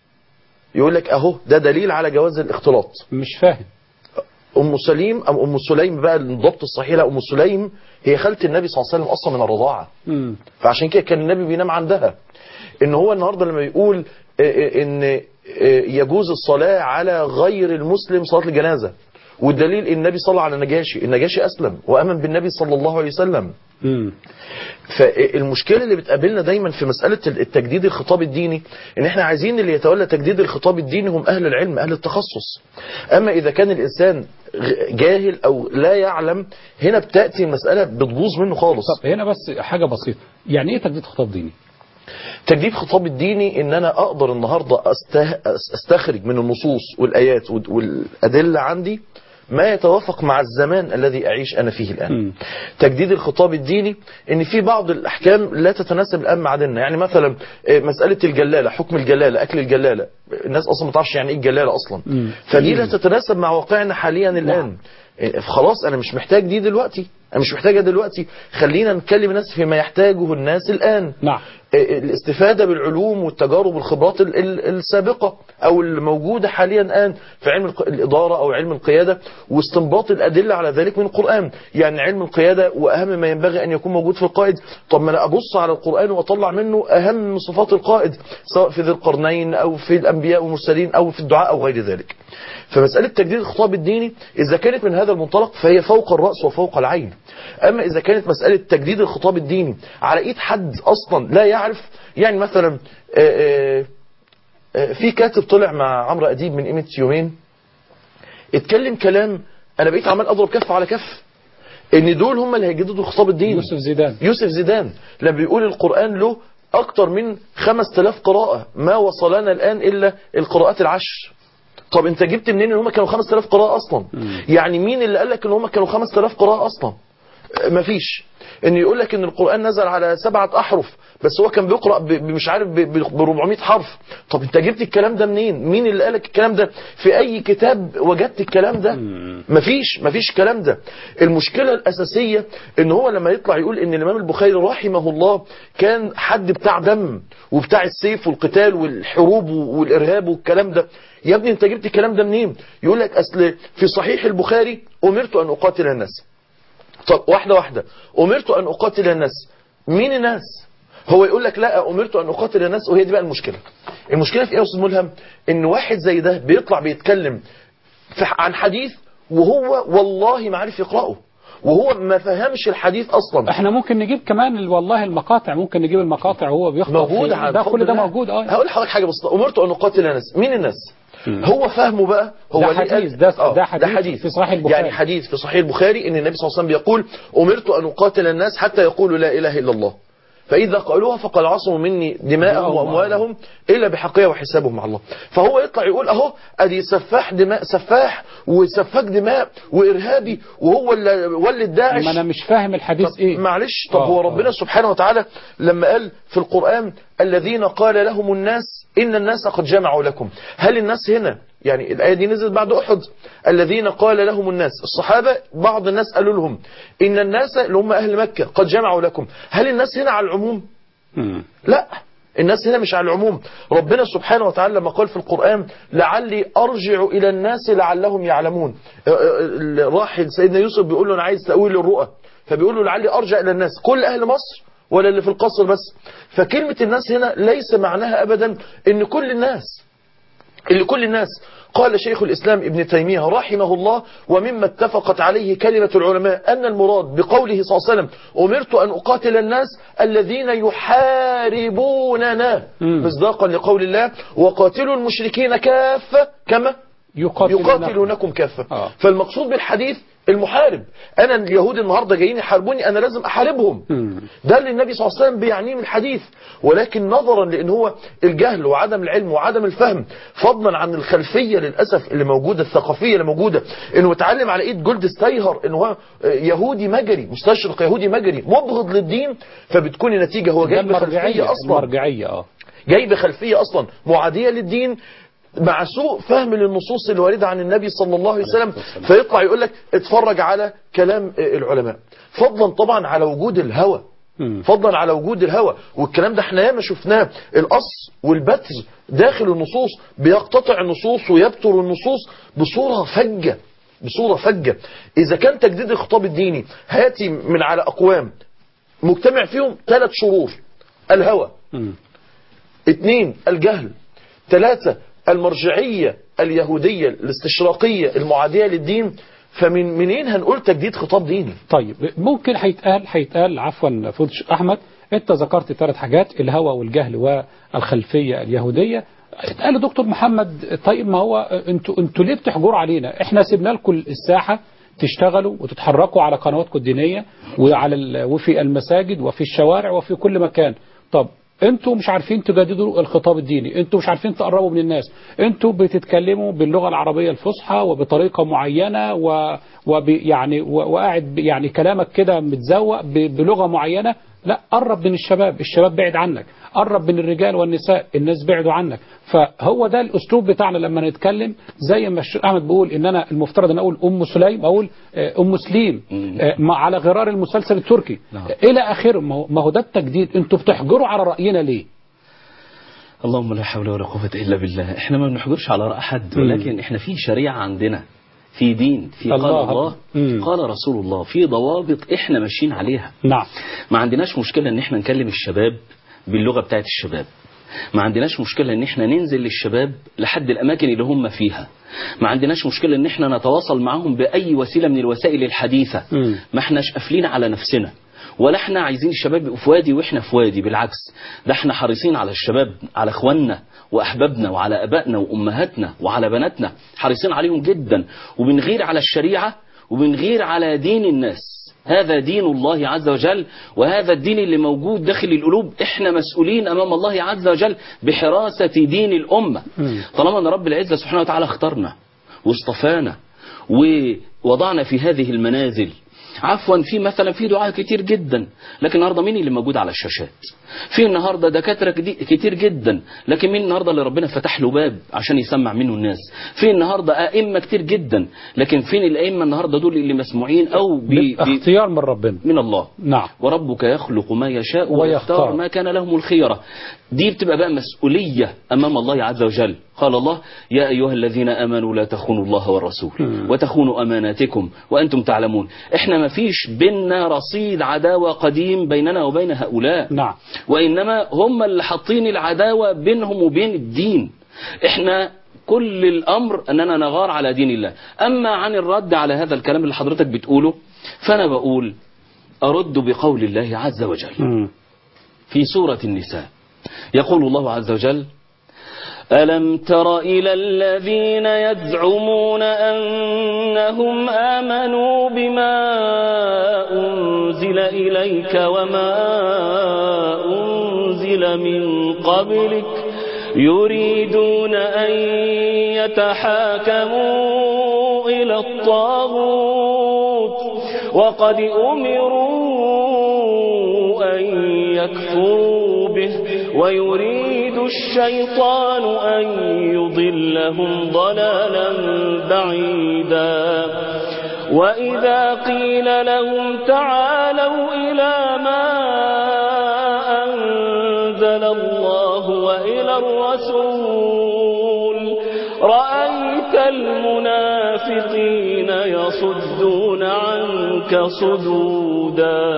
يقول لك اهو ده دليل على جواز الاختلاط مش فاهم ام سليم ام ام سليم بقى الضبط الصحيح لا ام سليم هي خاله النبي صلى الله عليه وسلم اصلا من الرضاعه مم. فعشان كده كان النبي بينام عندها ان هو النهارده لما يقول آه، آه، ان آه، يجوز الصلاه على غير المسلم صلاه الجنازه والدليل النبي صلى على النجاشي النجاشي أسلم وأمن بالنبي صلى الله عليه وسلم مم. فالمشكله اللي بتقابلنا دايما في مساله التجديد الخطاب الديني ان احنا عايزين اللي يتولى تجديد الخطاب الديني هم اهل العلم اهل التخصص اما اذا كان الانسان غ- جاهل او لا يعلم هنا بتاتي المساله بتبوظ منه خالص طب هنا بس حاجة بسيطة يعني ايه تجديد خطاب ديني تجديد خطاب الديني ان انا اقدر النهارده أسته... استخرج من النصوص والايات وال- والادله عندي ما يتوافق مع الزمان الذي اعيش انا فيه الان مم. تجديد الخطاب الديني ان في بعض الاحكام لا تتناسب الان مع ديننا يعني مثلا آه، مساله الجلاله حكم الجلاله اكل الجلاله الناس اصلا ما تعرفش يعني ايه الجلاله اصلا مم. فدي لا تتناسب مع واقعنا حاليا الان آه، خلاص انا مش محتاج دي دلوقتي انا مش محتاجها دلوقتي خلينا نكلم الناس فيما يحتاجه الناس الان نعم الاستفادة بالعلوم والتجارب والخبرات ال- ال- السابقة أو الموجودة حاليا الآن في علم الق- الإدارة أو علم القيادة واستنباط الأدلة على ذلك من القرآن يعني علم القيادة وأهم ما ينبغي أن يكون موجود في القائد طب ما أنا أبص على القرآن وأطلع منه أهم صفات القائد سواء في ذي القرنين أو في الأنبياء والمرسلين أو في الدعاء أو غير ذلك فمسألة تجديد الخطاب الديني إذا كانت من هذا المنطلق فهي فوق الرأس وفوق العين أما إذا كانت مسألة تجديد الخطاب الديني على إيد حد أصلا لا يعرف يعني مثلا آه، آه، آه، في كاتب طلع مع عمرو أديب من قيمة يومين اتكلم كلام أنا بقيت عمال أضرب كف على كف إن دول هم اللي هيجددوا الخطاب الديني يوسف زيدان يوسف زيدان لما بيقول القرآن له أكتر من 5000 قراءة ما وصلنا الآن إلا القراءات العشر طب انت جبت منين ان هم كانوا 5000 قراءة اصلا يعني مين اللي قال لك ان هم كانوا 5000 قراءة اصلا آه، مفيش ان يقول لك ان القرآن نزل على سبعة احرف بس هو كان بيقرأ ب- ب- مش عارف ب 400 حرف طب انت جبت الكلام ده منين مين اللي قال لك الكلام ده في اي كتاب وجدت الكلام ده مفيش مفيش الكلام ده المشكلة الاساسية ان هو لما يطلع يقول ان الامام البخاري رحمه الله كان حد بتاع دم وبتاع السيف والقتال والحروب والارهاب والكلام ده يا ابني انت جبت الكلام ده منين يقول لك اصل في صحيح البخاري امرت ان اقاتل الناس طب واحده واحده امرت ان اقاتل الناس مين الناس هو يقول لك لا امرت ان اقاتل الناس وهي دي بقى المشكله المشكله في ايه يا استاذ ملهم ان واحد زي ده بيطلع بيتكلم في عن حديث وهو والله ما عارف يقراه وهو ما فهمش الحديث اصلا احنا ممكن نجيب كمان ال- والله المقاطع ممكن نجيب المقاطع وهو بيخطب موجود في- على ده بفضل كل ده الله. موجود اه هقول لحضرتك حاجه بسيطه امرت ان اقاتل الناس مين الناس مم. هو فهمه بقى هو ده ليه قال- حديث، ده- آه، ده حديث في صحيح البخاري. يعني حديث في صحيح البخاري ان النبي صلى الله عليه وسلم بيقول امرت ان اقاتل الناس حتى يقولوا لا اله الا الله فإذا قالوها فقد عصموا مني دماءهم دماءهم وأموالهم إلا بحقها وحسابهم مع الله فهو يطلع يقول أهو أدي سفاح دماء سفاح وسفاك دماء وإرهابي وهو اللي ولد داعش ما انا مش فاهم الحديث طب ايه معلش طب آه، هو آه. ربنا سبحانه وتعالى لما قال في القرآن الذين قال لهم الناس إن الناس قد جمعوا لكم هل الناس هنا يعني الآية دي نزلت بعد أحد الذين قال لهم الناس الصحابة بعض الناس قالوا لهم إن الناس اللي هم أهل مكة قد جمعوا لكم هل الناس هنا على العموم مم. لا الناس هنا مش على العموم ربنا سبحانه وتعالى لما قال في القرآن لعلي أرجع إلى الناس لعلهم يعلمون آه، آه، الراحل سيدنا يوسف بيقول له أنا عايز تأويل الرؤى فبيقول له لعلي أرجع إلى الناس كل أهل مصر ولا اللي في القصر بس فكلمة الناس هنا ليس معناها أبدا إن كل الناس اللي كل الناس قال شيخ الإسلام ابن تيمية رحمه الله ومما اتفقت عليه كلمة العلماء أن المراد بقوله صلى الله عليه وسلم أمرت أن أقاتل الناس الذين يحاربوننا مم. مصداقا لقول الله وقاتلوا المشركين كافة كما يقاتلونكم. يقاتلونكم كافة آه. فالمقصود بالحديث المحارب أنا اليهود النهاردة جايين يحاربوني أنا لازم أحاربهم مم. ده اللي النبي صلى الله عليه وسلم بيعنيه من الحديث ولكن نظرا لان هو الجهل وعدم العلم وعدم الفهم فضلا عن الخلفيه للاسف اللي موجوده الثقافيه اللي موجوده انه اتعلم على ايد جولد ستايهر انه هو يهودي مجري مستشرق يهودي مجري مبغض للدين فبتكون النتيجه هو ده جاي بخلفيه المرجعية اصلا المرجعية اه جاي بخلفيه اصلا معاديه للدين مع سوء فهم للنصوص الواردة عن النبي صلى الله عليه وسلم فيطلع يقول لك اتفرج على كلام العلماء فضلا طبعا على وجود الهوى مم. فضلا على وجود الهوى والكلام ده احنا ياما شفناه القص والبتر داخل النصوص بيقتطع النصوص ويبتر النصوص بصورة فجة بصورة فجة إذا كان تجديد الخطاب الديني هياتي من على أقوام مجتمع فيهم ثلاث شرور الهوى مم. اثنين الجهل ثلاثة المرجعية اليهودية الاستشراقية المعادية للدين فمن منين هنقول تجديد خطاب ديني طيب ممكن هيتقال هيتقال عفوا فضل احمد انت ذكرت ثلاث حاجات الهوى والجهل والخلفيه اليهوديه اتقال يا دكتور محمد طيب ما هو انتوا انتوا ليه بتحجروا علينا احنا سيبنا لكم الساحه تشتغلوا وتتحركوا على قنواتكم الدينيه وعلى ال- وفي المساجد وفي الشوارع وفي كل مكان طب انتوا مش عارفين تجددوا الخطاب الديني انتوا مش عارفين تقربوا من الناس انتوا بتتكلموا باللغه العربيه الفصحى وبطريقه معينه و... وب... يعني و... وقاعد ب- يعني كلامك كده متزوق ب... بلغه معينه لا قرب من الشباب الشباب بعد عنك قرب من الرجال والنساء الناس بعدوا عنك فهو ده الاسلوب بتاعنا لما نتكلم زي ما الشيخ احمد بيقول ان انا المفترض ان اقول ام سليم اقول آه، ام سليم آه، ما على غرار المسلسل التركي نعم. الى اخره ما هو- ما هو ده التجديد انتوا بتحجروا على راينا ليه اللهم لا حول ولا قوة إلا بالله احنا ما بنحجرش على رأي حد ولكن احنا في شريعة عندنا في دين في قال الله الله مم. قال رسول الله في ضوابط احنا ماشيين عليها نعم ما عندناش مشكلة ان احنا نكلم الشباب باللغة بتاعت الشباب ما عندناش مشكلة ان احنا ننزل للشباب لحد الاماكن اللي هم فيها ما عندناش مشكلة ان احنا نتواصل معهم باي وسيلة من الوسائل الحديثة مم. ما احناش قافلين على نفسنا ولا احنا عايزين الشباب يبقوا في وادي واحنا في وادي بالعكس ده احنا حريصين على الشباب على اخواننا واحبابنا وعلى ابائنا وامهاتنا وعلى بناتنا حريصين عليهم جدا وبنغير على الشريعه وبنغير على دين الناس هذا دين الله عز وجل وهذا الدين اللي موجود داخل القلوب احنا مسؤولين امام الله عز وجل بحراسه دين الامه مم. طالما ان رب العزه سبحانه وتعالى اختارنا واصطفانا ووضعنا في هذه المنازل عفوا في مثلا في دعاء كتير جدا لكن النهارده مين اللي موجود على الشاشات في النهارده دكاتره كدي- كتير جدا لكن مين النهارده اللي ربنا فتح له باب عشان يسمع منه الناس في النهارده ائمه كتير جدا لكن فين الائمه النهارده دول اللي مسموعين او بي بي اختيار من ربنا من الله نعم وربك يخلق ما يشاء ويختار. ويختار ما كان لهم الخيرة دي بتبقى بقى مسؤولية أمام الله عز وجل قال الله يا أيها الذين آمنوا لا تخونوا الله والرسول مم. وتخونوا أماناتكم وأنتم تعلمون إحنا ما فيش بيننا رصيد عداوة قديم بيننا وبين هؤلاء نعم وإنما هم اللي حاطين العداوة بينهم وبين الدين إحنا كل الأمر أننا نغار على دين الله أما عن الرد على هذا الكلام اللي حضرتك بتقوله فأنا بقول أرد بقول الله عز وجل مم. في سورة النساء يقول الله عز وجل ألم تر إلى الذين يزعمون أنهم آمنوا بما أنزل إليك وما أنزل من قبلك يريدون أن يتحاكموا إلى الطاغوت وقد أمروا أن يكفروا به ويريد الشيطان أن يضلهم ضلالا بعيدا وإذا قيل لهم تعالوا إلى ما أنزل الله وإلى الرسول رأيت المنافقين يصدون عنك صدودا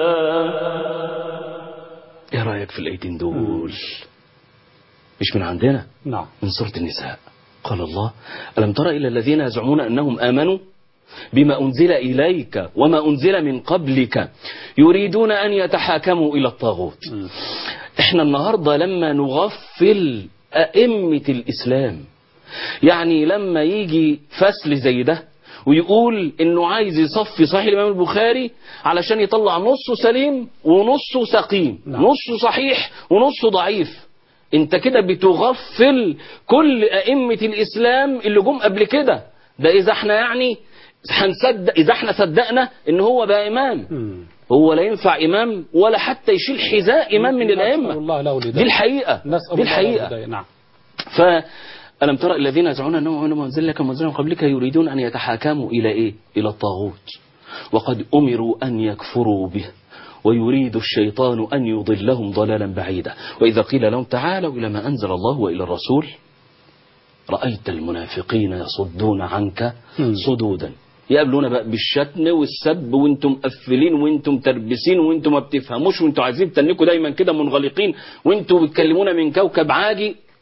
ايه رأيك في الايتين دول مش من عندنا نعم من سورة النساء قال الله ألم تر إلى الذين يزعمون أنهم آمنوا بما أنزل إليك وما أنزل من قبلك يريدون أن يتحاكموا إلى الطاغوت احنا النهاردة لما نغفل أئمة الإسلام يعني لما يجي فصل زي ده ويقول انه عايز يصفي صحيح الامام البخاري علشان يطلع نصه سليم ونصه سقيم نعم. نصه صحيح ونصه ضعيف انت كده بتغفل كل ائمه الاسلام اللي جم قبل كده ده اذا احنا يعني هنصدق اذا احنا صدقنا ان هو بقى امام مم. هو لا ينفع امام ولا حتى يشيل حذاء امام من نسأل الائمه الله له دي الهداية الحقيقه نسأل دي الله له الحقيقه الهداية نعم فألم ترى الذين يزعمون أنهم أنهم أنزل لك منزل من قبلك يريدون أن يتحاكموا إلى إيه؟ إلى الطاغوت وقد أمروا أن يكفروا به ويريد الشيطان أن يضلهم ضلالا بعيدا وإذا قيل لهم تعالوا إلى ما أنزل الله وإلى الرسول رأيت المنافقين يصدون عنك مم. صدودا يقابلونا بقى بالشتم والسب وانتم مقفلين وانتم تربسين وانتم ما بتفهموش وانتم عايزين تنكوا دايما كده منغلقين وانتم بتكلمونا من كوكب عاجي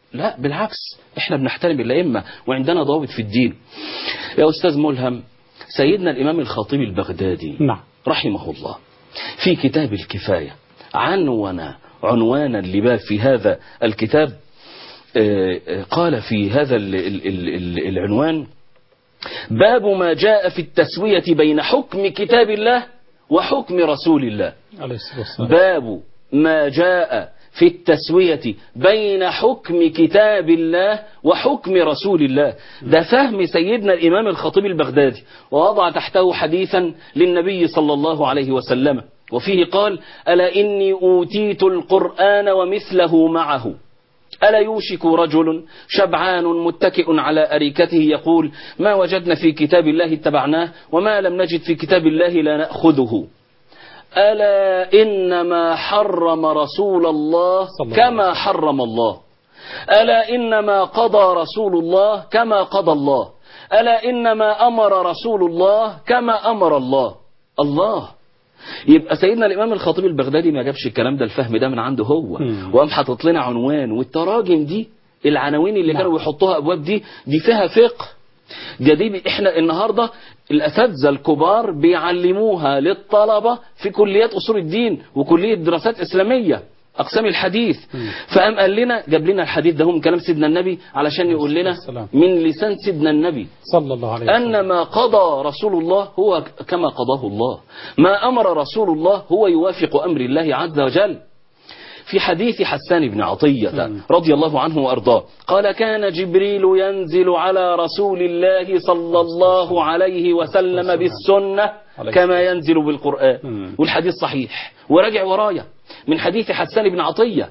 لا بالعكس احنا بنحترم الأئمة وعندنا ضوابط في الدين يا أستاذ ملهم سيدنا الإمام الخطيب البغدادي نعم رحمه الله في كتاب الكفاية عنون عنوانا لباب في هذا الكتاب آه، آه، قال في هذا ال- ال- ال- ال- العنوان باب ما جاء في التسوية بين حكم كتاب الله وحكم رسول الله عليه الصلاة والسلام باب ما جاء في التسوية بين حكم كتاب الله وحكم رسول الله ده فهم سيدنا الإمام الخطيب البغدادي ووضع تحته حديثا للنبي صلى الله عليه وسلم وفيه قال ألا إني أوتيت القرآن ومثله معه ألا يوشك رجل شبعان متكئ على أريكته يقول ما وجدنا في كتاب الله اتبعناه وما لم نجد في كتاب الله لا نأخذه ألا إنما حرم رسول الله صلى الله كما حرم الله ألا إنما قضى رسول الله كما قضى الله ألا إنما أمر رسول الله كما أمر الله الله يبقى سيدنا الإمام الخطيب البغدادي ما جابش الكلام ده الفهم ده من عنده هو مم. وقام حاطط لنا عنوان والتراجم دي العناوين اللي نعم. كانوا يحطوها أبواب دي دي فيها فقه ده دي ب- احنا النهارده الاساتذه الكبار بيعلموها للطلبه في كليات اصول الدين وكليه دراسات اسلاميه اقسام الحديث فقام قال لنا جاب لنا الحديث ده هو من كلام سيدنا النبي علشان يقول لنا والسلام. من لسان سيدنا النبي صلى الله عليه وسلم أن ما قضى رسول الله هو كما قضاه الله ما أمر رسول الله هو يوافق أمر الله عز وجل في حديث حسان بن عطية رضي الله عنه وأرضاه قال كان جبريل ينزل على رسول الله صلى الله عليه وسلم بالسنة عليه كما ينزل بالقرآن مم. والحديث صحيح وراجع ورايا من حديث حسان بن عطية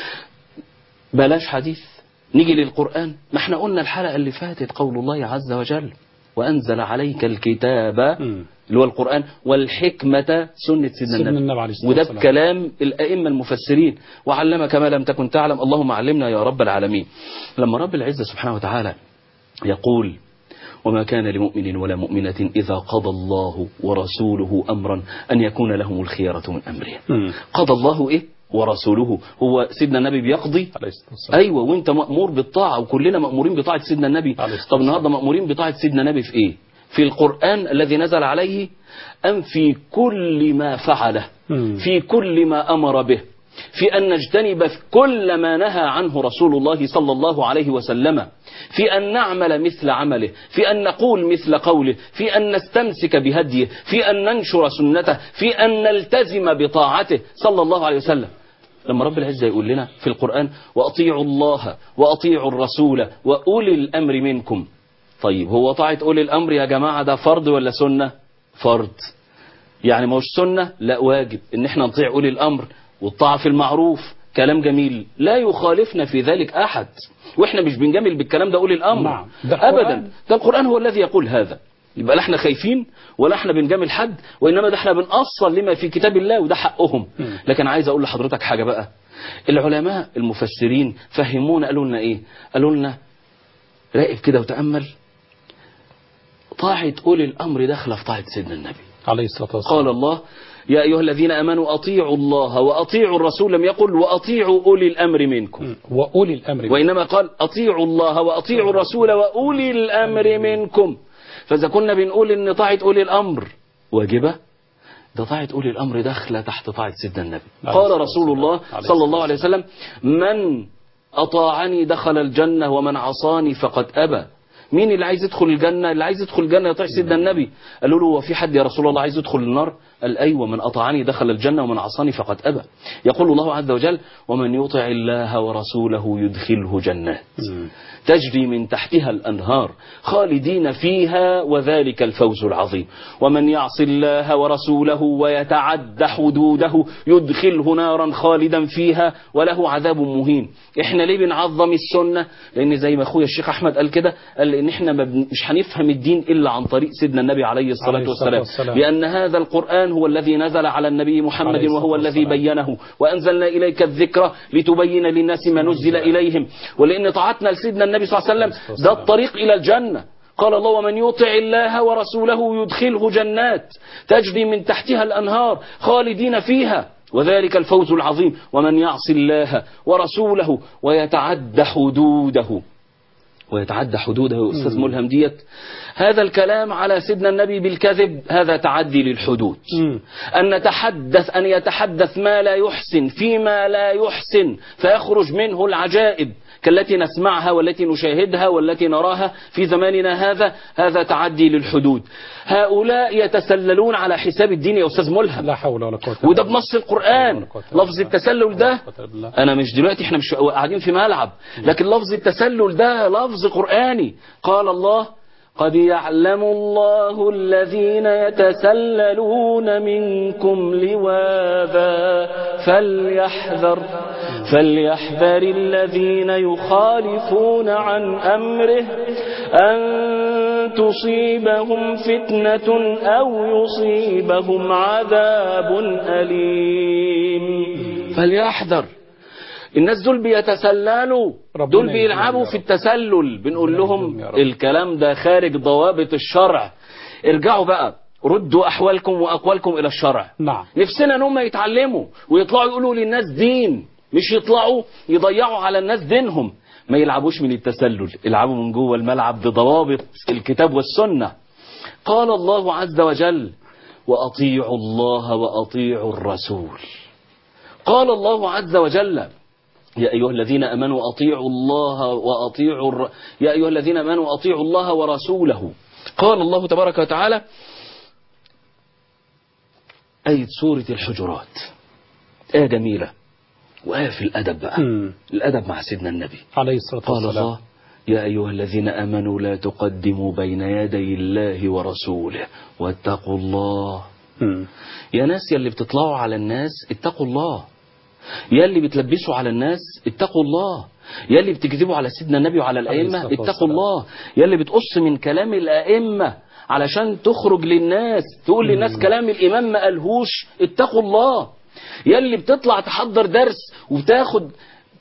بلاش حديث نيجي للقرآن ما احنا قلنا الحلقة اللي فاتت قول الله عز وجل وأنزل عليك الكتاب مم. اللي هو القرآن والحكمة سنة سيدنا سيدنا النبي النبي عليه الصلاة وده والسلام. بكلام الأئمة المفسرين وعلمك ما لم تكن تعلم اللهم علمنا يا رب العالمين لما رب العزة سبحانه وتعالى يقول وما كان لمؤمن ولا مؤمنة إذا قضى الله ورسوله أمرا أن يكون لهم الخيرة من أمرهم مم. قضى الله إيه ورسوله هو سيدنا النبي بيقضي عليه الصلاة والسلام ايوه وانت مامور بالطاعه وكلنا مامورين بطاعه سيدنا النبي عليه الصلاة طب النهارده مامورين بطاعه سيدنا النبي في ايه في القران الذي نزل عليه ام في كل ما فعله مم. في كل ما امر به في ان نجتنب كل ما نهى عنه رسول الله صلى الله عليه وسلم في ان نعمل مثل عمله في ان نقول مثل قوله في ان نستمسك بهديه في ان ننشر سنته في ان نلتزم بطاعته صلى الله عليه وسلم لما رب العزة يقول لنا في القرآن وأطيعوا الله وأطيعوا الرسول وأولي الأمر منكم طيب هو طاعة أولي الأمر يا جماعة ده فرض ولا سنة فرض يعني ما هوش سنة لا واجب إن احنا نطيع أولي الأمر والطاعة في المعروف كلام جميل لا يخالفنا في ذلك أحد وإحنا مش بنجامل بالكلام ده أولي الأمر نعم. ده القرآن. أبدا ده القرآن هو الذي يقول هذا يبقى لا احنا خايفين ولا احنا بنجامل حد وانما ده احنا بنأصل لما في كتاب الله وده حقهم مم. لكن عايز اقول لحضرتك حاجه بقى العلماء المفسرين فهمونا قالوا لنا ايه قالوا لنا راقب كده وتامل طاعه اولي الامر داخله في طاعه سيدنا النبي عليه الصلاة والسلام قال الله يا ايها الذين امنوا اطيعوا الله واطيعوا الرسول لم يقل واطيعوا اولي الامر منكم مم. وأولي الأمر وإنما قال أطيعوا الله وأطيعوا الرسول وأولي الأمر منكم فإذا كنا بنقول إن طاعة أولي الأمر واجبة ده طاعة أولي الأمر داخلة تحت طاعة سيدنا النبي عليه قال الصلاة رسول والسلام. الله عليه صلى الله عليه وسلم من أطاعني دخل الجنة ومن عصاني فقد أبى مين اللي عايز يدخل الجنة اللي عايز يدخل الجنة يطيع سيدنا النبي قالوا له هو في حد يا رسول الله عايز يدخل النار قال أيوة من أطاعني دخل الجنة ومن عصاني فقد أبى يقول الله عز وجل ومن يطع الله ورسوله يدخله جنات مم. تجري من تحتها الأنهار خالدين فيها وذلك الفوز العظيم ومن يعص الله ورسوله ويتعد حدوده يدخله نارا خالدا فيها وله عذاب مهين احنا ليه بنعظم السنة لان زي ما اخويا الشيخ احمد قال كده قال ان احنا ما بن- مش هنفهم الدين الا عن طريق سيدنا النبي عليه الصلاة عليه الصلاة والسلام والسلام. لأن هذا القرآن هو الذي نزل على النبي محمد عليه الصلاة وهو الذي والسلام. بينه وأنزلنا إليك الذكر لتبين للناس ما نزل إليهم ولأن طاعتنا لسيدنا النبي صلى الله عليه وسلم ده الطريق إلى الجنة قال الله ومن يطع الله ورسوله يدخله جنات تجري من تحتها الأنهار خالدين فيها وذلك الفوز العظيم ومن يعص الله ورسوله ويتعد حدوده ويتعدى حدوده يا أستاذ ملهم ديت هذا الكلام على سيدنا النبي بالكذب هذا تعدي للحدود مم. أن نتحدث أن يتحدث ما لا يحسن فيما لا يحسن فيخرج منه العجائب كالتي نسمعها والتي نشاهدها والتي نراها في زماننا هذا هذا تعدي للحدود هؤلاء يتسللون على حساب الدين يا أستاذ ملهم لا حول ولا قوة إلا وده بالله. بنص القرآن لفظ التسلل ده انا مش دلوقتي احنا مش قاعدين في ملعب لكن لفظ التسلل ده لفظ قرآني قال الله قد يعلم الله الذين يتسللون منكم لواذا فليحذر فليحذر الذين يخالفون عن أمره أن تصيبهم فتنة أو يصيبهم عذاب أليم فليحذر الناس دول بيتسللوا ربنا دول يهديهم بيلعبوا يا في رب. التسلل بنقول لهم يهديهم يا رب. الكلام ده خارج ضوابط الشرع ارجعوا بقى ردوا أحوالكم وأقوالكم إلى الشرع نعم نفسنا ان هم يتعلموا ويطلعوا يقولوا للناس دين مش يطلعوا يضيعوا على الناس دينهم ما يلعبوش من التسلل يلعبوا من جوه الملعب بضوابط الكتاب والسنة قال الله عز وجل وأطيعوا الله وأطيعوا الرسول قال الله عز وجل يا أيها الذين أمنوا أطيعوا الله وأطيعوا الر... يا أيها الذين أمنوا أطيعوا الله ورسوله قال الله تبارك وتعالى آية سورة الحجرات آية جميلة وآية في الأدب بقى مم. الأدب مع سيدنا النبي عليه الصلاة قال والسلام الله يا أيها الذين آمنوا لا تقدموا بين يدي الله ورسوله واتقوا الله مم. يا ناس يا اللي بتطلعوا على الناس اتقوا الله يا اللي بتلبسوا على الناس اتقوا الله يا اللي بتكذبوا على سيدنا النبي وعلى الأئمة الصلاة اتقوا والسلام. الله يا اللي بتقص من كلام الأئمة علشان تخرج للناس تقول للناس كلام الإمام ما قالهوش اتقوا الله يا اللي بتطلع تحضر درس وتاخد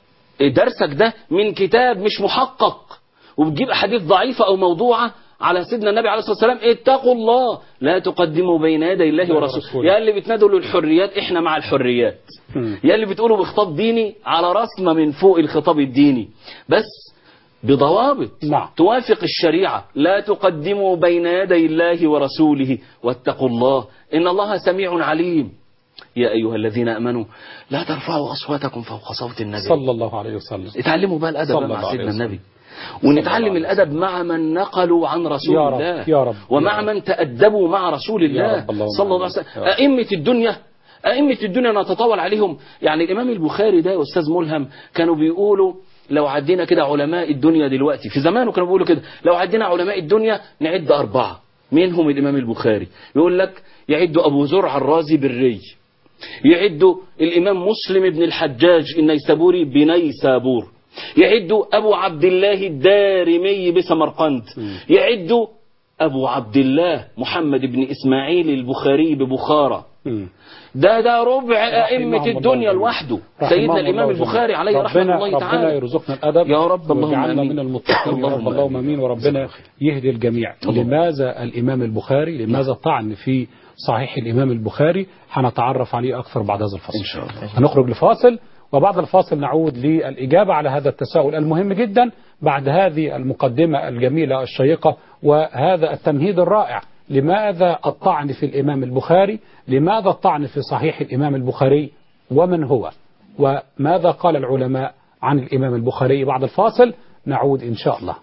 درسك ده من كتاب مش محقق وبتجيب أحاديث ضعيفة أو موضوعة على سيدنا النبي عليه الصلاة والسلام اتقوا الله لا تقدموا بين يدي الله ورسوله ورسوله. يا اللي بتنادوا للحريات احنا مع الحريات مم. يا اللي بتقولوا بخطاب ديني على راسنا من فوق الخطاب الديني بس بضوابط نعم. توافق الشريعة لا تقدموا بين يدي الله ورسوله واتقوا الله إن الله سميع عليم يا أيها الذين أمنوا لا ترفعوا أصواتكم فوق صوت النبي صلى الله عليه وسلم اتعلموا بقى الأدب صلى بقى الله مع عليه سيدنا وسلم. النبي ونتعلم الله عليه الأدب مع من نقلوا عن رسول يا رب، الله يا رب، ومع يا رب. من تأدبوا مع رسول الله رب، اللهم صلى الله عليه آمين. وسلم يا رب. أئمة الدنيا أئمة الدنيا نتطاول عليهم يعني الإمام البخاري ده يا أستاذ ملهم كانوا بيقولوا لو عدينا كده علماء الدنيا دلوقتي في زمانه كانوا بيقولوا كده لو عدينا علماء الدنيا نعد أربعة منهم الإمام البخاري يقول لك يعد أبو زرع الرازي بالري يعد الإمام مسلم بن الحجاج النيسابوري بنيسابور يعد أبو عبد الله الدارمي بسمرقند يعد أبو عبد الله محمد بن إسماعيل البخاري ببخارى مم. ده ده ربع أئمة رحمهم الله الدنيا جميعا. لوحده رحمهم سيدنا الإمام الله البخاري جميعا. عليه رحمة ربنا الله ربنا تعالى يرزقنا الادب يا رب، اللهم ويجعلنا آمين. من المتقين يا رب اللهم اللهم آمين. امين وربنا يهدي الجميع اللهم. لماذا الامام البخاري لماذا طعن في صحيح الامام البخاري هنتعرف عليه اكثر بعد هذا الفصل إن شاء الله هنخرج لفاصل وبعد الفاصل نعود للإجابة على هذا التساؤل المهم جدا بعد هذه المقدمة الجميلة الشيقة وهذا التمهيد الرائع لماذا الطعن في الإمام البخاري لماذا الطعن في صحيح الإمام البخاري ومن هو وماذا قال العلماء عن الإمام البخاري بعد الفاصل نعود إن شاء الله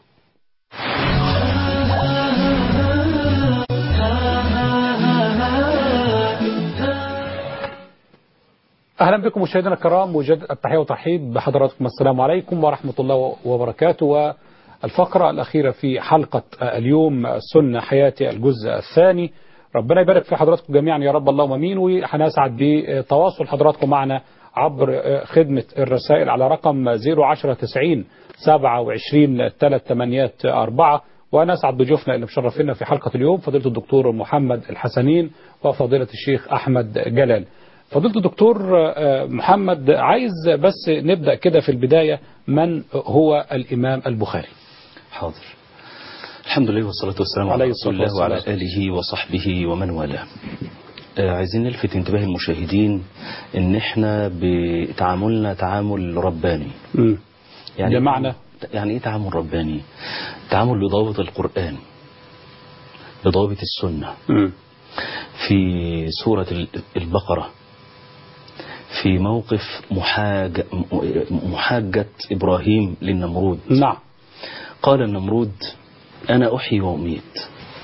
أهلا بكم مشاهدينا الكرام وجد التحية والترحيب بحضراتكم السلام عليكم ورحمة الله وبركاته والفقرة الأخيرة في حلقة اليوم سنة حياتي الجزء الثاني ربنا يبارك في حضراتكم جميعا يا رب اللهم امين وهنسعد بتواصل حضراتكم معنا عبر خدمة الرسائل على رقم 01090 27 384 ونسعد بضيوفنا اللي مشرفينا في حلقة اليوم فضيلة الدكتور محمد الحسنين وفضيلة الشيخ أحمد جلال فضيلة الدكتور محمد عايز بس نبدأ كده في البداية من هو الإمام البخاري حاضر الحمد لله والصلاة والسلام على عليه رسول الصلاة الله وعلى والسلام. آله وصحبه ومن والاه آه، عايزين نلفت انتباه المشاهدين ان احنا بتعاملنا تعامل رباني مم. بمعنى؟ يعني ايه تعامل رباني تعامل بضوابط القرآن بضوابط السنة مم. في سورة ال- البقرة في موقف محاج محاجة إبراهيم للنمرود نعم قال النمرود أنا أحيي وأميت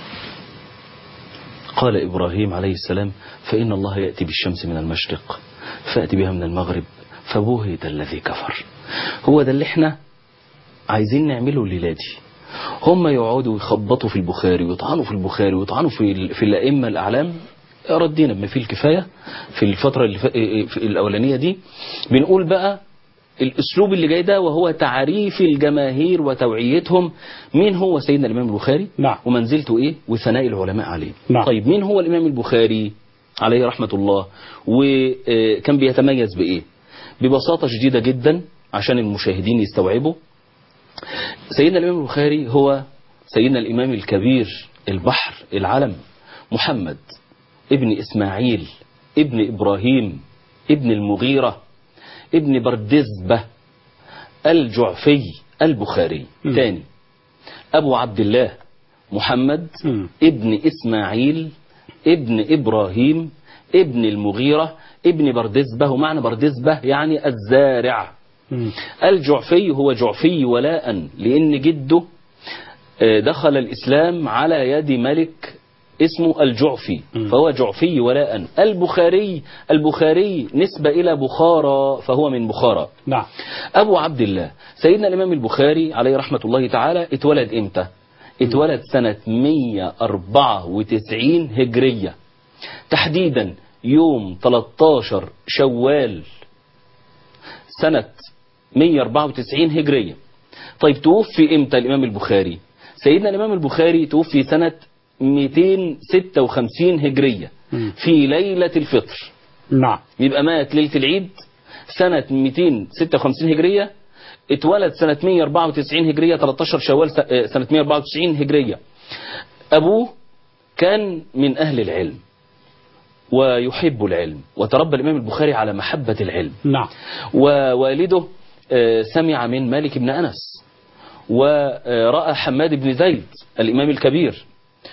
قال إبراهيم عليه السلام فإن الله يأتي بالشمس من المشرق فأتي بها من المغرب فبوهت الذي كفر هو ده اللي احنا عايزين نعمله الليلة دي هم يقعدوا يخبطوا في البخاري ويطعنوا في البخاري ويطعنوا في, ال- في الأئمة الأعلام ردينا بما فيه الكفاية في الفترة اللي ف- في الأولانية دي بنقول بقى الاسلوب اللي جاي ده وهو تعريف الجماهير وتوعيتهم مين هو سيدنا الامام البخاري نعم. ومنزلته ايه وثناء العلماء عليه نعم. طيب مين هو الامام البخاري عليه رحمه الله وكان بيتميز بايه ببساطه شديده جدا عشان المشاهدين يستوعبوا سيدنا الامام البخاري هو سيدنا الامام الكبير البحر العلم محمد ابن اسماعيل ابن ابراهيم ابن المغيره ابن بردزبة الجعفي البخاري مم. تاني أبو عبد الله محمد مم. ابن إسماعيل ابن إبراهيم ابن المغيرة ابن بردزبة ومعنى بردزبة يعني الزارع مم. الجعفي هو جعفي ولاء لأن جده آه، دخل الإسلام على يد ملك اسمه الجعفي مم. فهو جعفي ولاء البخاري البخاري نسبة إلى بخارى فهو من بخارى نعم أبو عبد الله سيدنا الإمام البخاري عليه رحمة الله تعالى اتولد إمتى اتولد سنة 194 هجرية تحديدا يوم 13 شوال سنة 194 هجرية طيب توفي امتى الإمام البخاري سيدنا الإمام البخاري توفي سنة 256 هجرية مم. في ليلة الفطر نعم يبقى مات ليلة العيد سنة 256 هجرية اتولد سنة 194 هجرية 13 شوال س- آه، سنة 194 هجرية أبوه كان من أهل العلم ويحب العلم وتربى الإمام البخاري على محبة العلم نعم ووالده آه، سمع من مالك بن أنس ورأى حماد بن زيد الإمام الكبير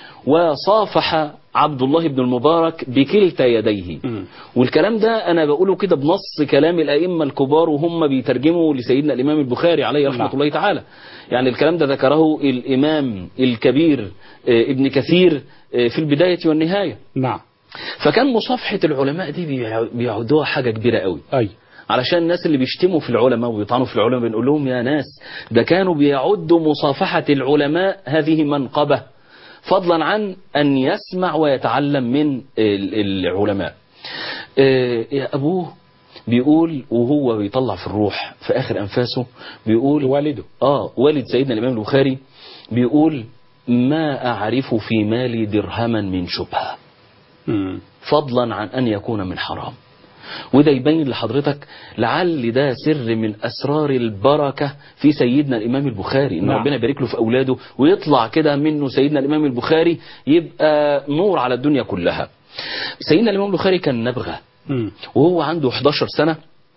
وصافح عبد الله بن المبارك بكلتا يديه مم. والكلام ده أنا بقوله كده بنص كلام الأئمة الكبار وهم بيترجموا لسيدنا الإمام البخاري عليه رحمة نعم. الله تعالى يعني الكلام ده ذكره الإمام الكبير آه، ابن كثير آه، في البداية والنهاية نعم فكان مصافحة العلماء دي بيع- بيعدوها حاجة كبيرة قوي أي علشان الناس اللي بيشتموا في العلماء ويطعنوا في العلماء بنقول لهم يا ناس ده كانوا بيعدوا مصافحة العلماء هذه منقبة فضلا عن أن يسمع ويتعلم من ال- العلماء آه، يا أبوه بيقول وهو بيطلع في الروح في آخر أنفاسه بيقول والده آه والد سيدنا الإمام البخاري بيقول ما أعرف في مالي درهما من شبهة مم. فضلا عن أن يكون من حرام وده يبين لحضرتك لعل ده سر من أسرار البركة في سيدنا الإمام البخاري إن نعم. ربنا يبارك له في أولاده ويطلع كده منه سيدنا الإمام البخاري يبقى نور على الدنيا كلها سيدنا الإمام البخاري كان نبغة مم. وهو عنده 11 سنة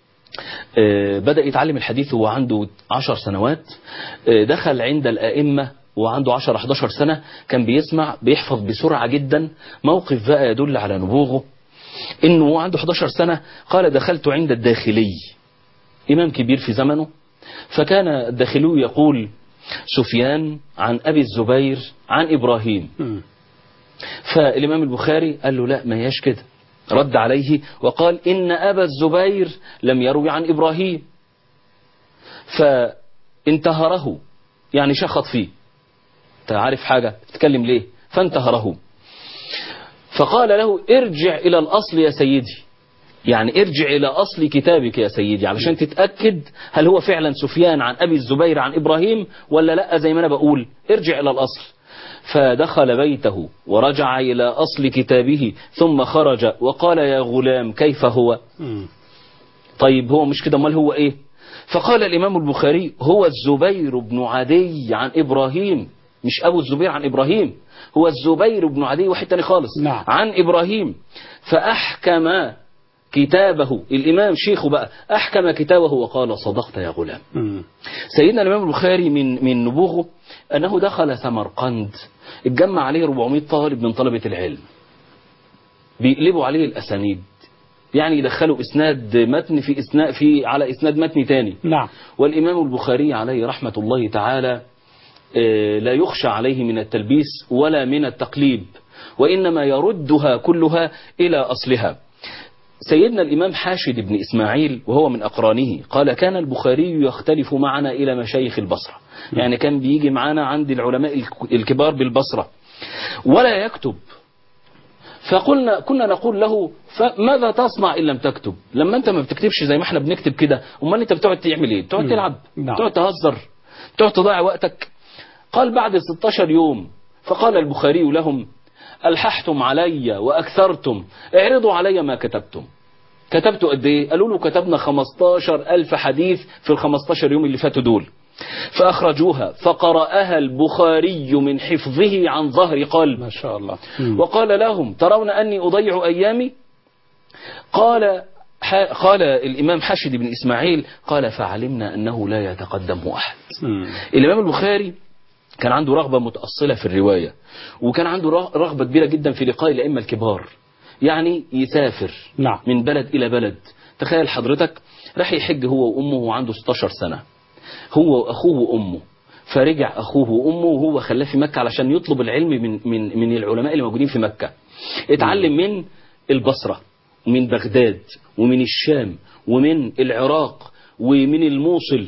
آه، بدأ يتعلم الحديث وهو عنده 10 سنوات آه، دخل عند الأئمة وعنده 10 11 سنة كان بيسمع بيحفظ بسرعة جدا موقف بقى يدل على نبوغه انه هو عنده 11 سنة قال دخلت عند الداخلي امام كبير في زمنه فكان الداخلي يقول سفيان عن ابي الزبير عن ابراهيم مم. فالإمام البخاري قال له لا ما هياش كده رد عليه وقال إن أبا الزبير لم يروي عن إبراهيم فانتهره يعني شخط فيه انت عارف حاجة تتكلم ليه فانتهره فقال له ارجع إلى الأصل يا سيدي يعني ارجع إلى أصل كتابك يا سيدي علشان تتأكد هل هو فعلا سفيان عن أبي الزبير عن إبراهيم ولا لا زي ما أنا بقول ارجع إلى الأصل فدخل بيته ورجع إلى أصل كتابه ثم خرج وقال يا غلام كيف هو مم. طيب هو مش كده امال هو ايه فقال الامام البخاري هو الزبير بن عدي عن ابراهيم مش أبو الزبير عن إبراهيم هو الزبير بن عدي واحد تاني خالص نعم. عن إبراهيم فأحكم كتابه الإمام شيخه بقى أحكم كتابه وقال صدقت يا غلام مم. سيدنا الإمام البخاري من من نبوغه أنه دخل سمرقند اتجمع عليه 400 طالب من طلبة العلم بيقلبوا عليه الأسانيد يعني يدخلوا إسناد متن في إسناد في على إسناد متن تاني نعم والإمام البخاري عليه رحمة الله تعالى آه، لا يخشى عليه من التلبيس ولا من التقليب وإنما يردها كلها إلى أصلها سيدنا الإمام حاشد بن إسماعيل وهو من أقرانه قال كان البخاري يختلف معنا إلى مشايخ البصرة يعني كان بيجي معنا عند العلماء الك- الكبار بالبصرة ولا يكتب فقلنا كنا نقول له فماذا تصنع ان لم تكتب لما انت ما بتكتبش زي ما احنا بنكتب كده امال انت بتقعد تعمل ايه بتقعد مم. تلعب نعم. بتقعد تهزر بتقعد تضيع وقتك قال بعد 16 يوم فقال البخاري لهم الححتم علي واكثرتم اعرضوا علي ما كتبتم كتبتوا قد ايه قالوا له كتبنا 15 ألف حديث في ال 15 يوم اللي فاتوا دول فأخرجوها فقرأها البخاري من حفظه عن ظهر قلب ما شاء الله مم. وقال لهم ترون أني أضيع أيامي قال ح- قال الإمام حاشد بن إسماعيل قال فعلمنا أنه لا يتقدمه أحد مم. الإمام البخاري كان عنده رغبة متأصلة في الرواية وكان عنده رغ- رغبة كبيرة جدا في لقاء الأئمة الكبار يعني يسافر نعم. من بلد إلى بلد تخيل حضرتك راح يحج هو وأمه وعنده 16 سنة هو وأخوه وأمه فرجع أخوه وأمه وهو خلاه في مكة علشان يطلب العلم من, من, من العلماء اللي موجودين في مكة اتعلم من البصرة ومن بغداد ومن الشام ومن العراق ومن الموصل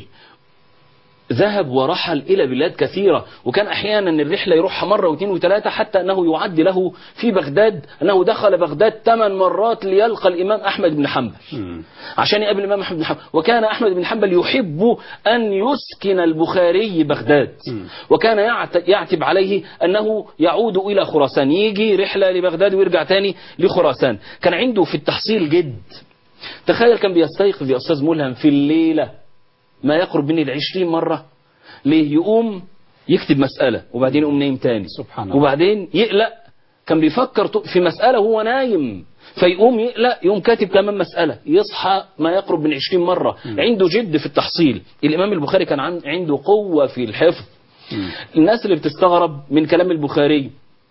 ذهب ورحل إلى بلاد كثيرة وكان أحيانا الرحلة يروحها مرة واثنين وثلاثة حتى أنه يعد له في بغداد أنه دخل بغداد ثمان مرات ليلقى الإمام أحمد بن حنبل مم. عشان يقابل الإمام أحمد بن حنبل وكان أحمد بن حنبل يحب أن يسكن البخاري بغداد مم. وكان يعت- يعتب عليه أنه يعود إلى خراسان يجي رحلة لبغداد ويرجع تاني لخراسان كان عنده في التحصيل جد تخيل كان بيستيقظ يا أستاذ ملهم في الليلة ما يقرب من العشرين مرة ليه يقوم يكتب مسألة وبعدين يقوم نايم تاني سبحان الله. وبعدين يقلق كان بيفكر ط- في مسألة وهو نايم فيقوم يقلق يقوم كاتب كمان مسألة يصحى ما يقرب من عشرين مرة عنده جد في التحصيل الإمام البخاري كان عن- عنده قوة في الحفظ مم. الناس اللي بتستغرب من كلام البخاري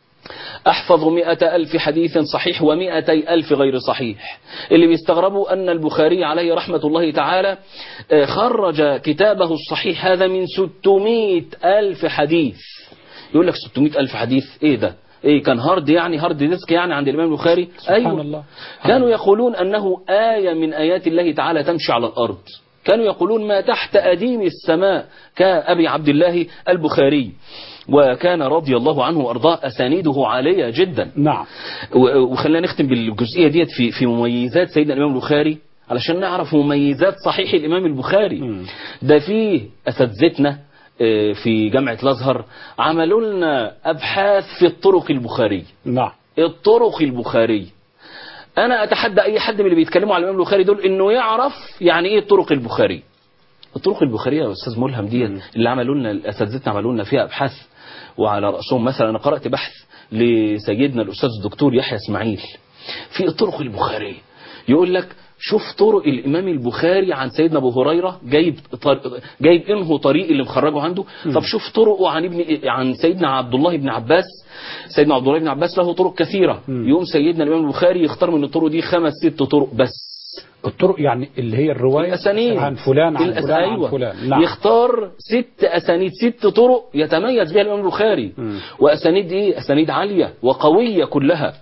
أحفظ مئة ألف حديث صحيح ومئتي ألف غير صحيح اللي بيستغربوا أن البخاري عليه رحمة الله تعالى آه، خرج كتابه الصحيح هذا من 600 ألف حديث يقول لك 600 ألف حديث إيه ده إيه كان هارد يعني هارد ديسك يعني عند الإمام البخاري سبحان الله. كانوا يقولون أنه آية من آيات الله تعالى تمشي على الأرض كانوا يقولون ما تحت أديم السماء كأبي عبد الله البخاري وكان رضي الله عنه وأرضاه أسانيده عالية جدا نعم و- وخلينا نختم بالجزئية ديت في في مميزات سيدنا الإمام البخاري علشان نعرف مميزات صحيح الإمام البخاري مم. ده فيه أساتذتنا آه، في جامعة الأزهر عملوا لنا أبحاث في الطرق البخارية نعم الطرق البخاري انا اتحدى اي حد من اللي بيتكلموا على الامام البخاري دول انه يعرف يعني ايه الطرق البخاري الطرق البخاريه يا استاذ ملهم ديت اللي عملوا لنا اساتذتنا عملوا لنا فيها ابحاث وعلى راسهم مثلا انا قرات بحث لسيدنا الاستاذ الدكتور يحيى اسماعيل في الطرق البخاريه يقول لك شوف طرق الامام البخاري عن سيدنا ابو هريره جايب طر... جايب انه طريق اللي مخرجه عنده طب شوف طرقه عن ابن عن سيدنا عبد الله بن عباس سيدنا عبد الله بن عباس له طرق كثيره يوم سيدنا الامام البخاري يختار من الطرق دي خمس ست طرق بس الطرق يعني اللي هي الرواية الاسانيد عن فلان عن الأس- فلان أيوة. عن فلان نعم يختار ست اسانيد ست طرق يتميز بها الامام البخاري مم. واسانيد ايه اسانيد عاليه وقويه كلها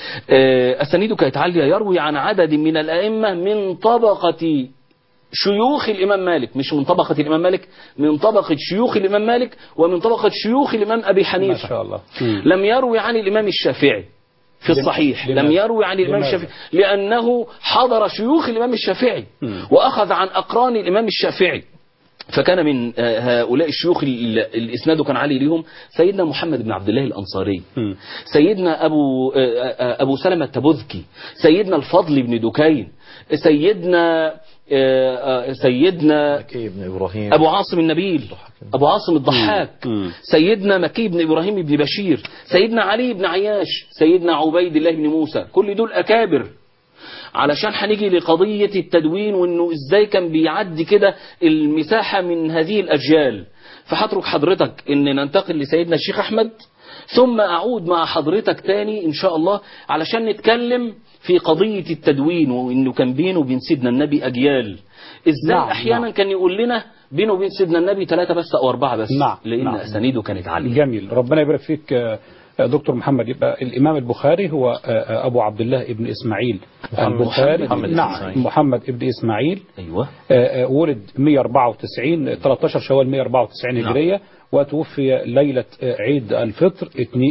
آه، اسانيده كانت عاليه يروي عن عدد من الائمه من طبقه شيوخ الامام مالك مش من طبقه الامام مالك من طبقه شيوخ الامام مالك ومن طبقه شيوخ الامام ابي ما حنيفه شاء الله مم. لم يروي عن الإمام الشافعي في لم- الصحيح لماذا؟ لم يروي عن الإمام لماذا؟ الشافعي لأنه حضر شيوخ الإمام الشافعي مم. وأخذ عن أقران الإمام الشافعي فكان من آه، هؤلاء الشيوخ ال- الإسناد كان عالي لهم سيدنا محمد بن عبد الله الأنصاري مم. سيدنا أبو, آه، آه، أبو سلمة التبذكي سيدنا الفضل بن دكين سيدنا آه، آه، سيدنا مكي بن إبراهيم أبو عاصم النبيل أبو عاصم الضحاك مم. سيدنا مكي بن إبراهيم بن بشير سيدنا علي بن عياش سيدنا عبيد الله بن موسى كل دول أكابر علشان هنيجي لقضية التدوين وانه ازاي كان بيعدي كده المساحة من هذه الأجيال فهترك حضرتك ان ننتقل لسيدنا الشيخ أحمد ثم أعود مع حضرتك تاني إن شاء الله علشان نتكلم في قضية التدوين وإنه كان بينه وبين سيدنا النبي أجيال إزاي نعم، أحيانا نعم. كان يقول لنا بينه وبين سيدنا النبي ثلاثة بس أو أربعة بس نعم، لأن نعم. أسانيده كانت عالية جميل ربنا يبارك فيك آه، آه، دكتور محمد يبقى الإمام البخاري هو آه، آه، أبو عبد الله ابن إسماعيل محمد- البخاري محمد نعم إسماعيل. محمد ابن إسماعيل أيوة آه، آه، ولد 194 13 شوال 194 نعم. هجرية وتوفي ليلة آه، عيد الفطر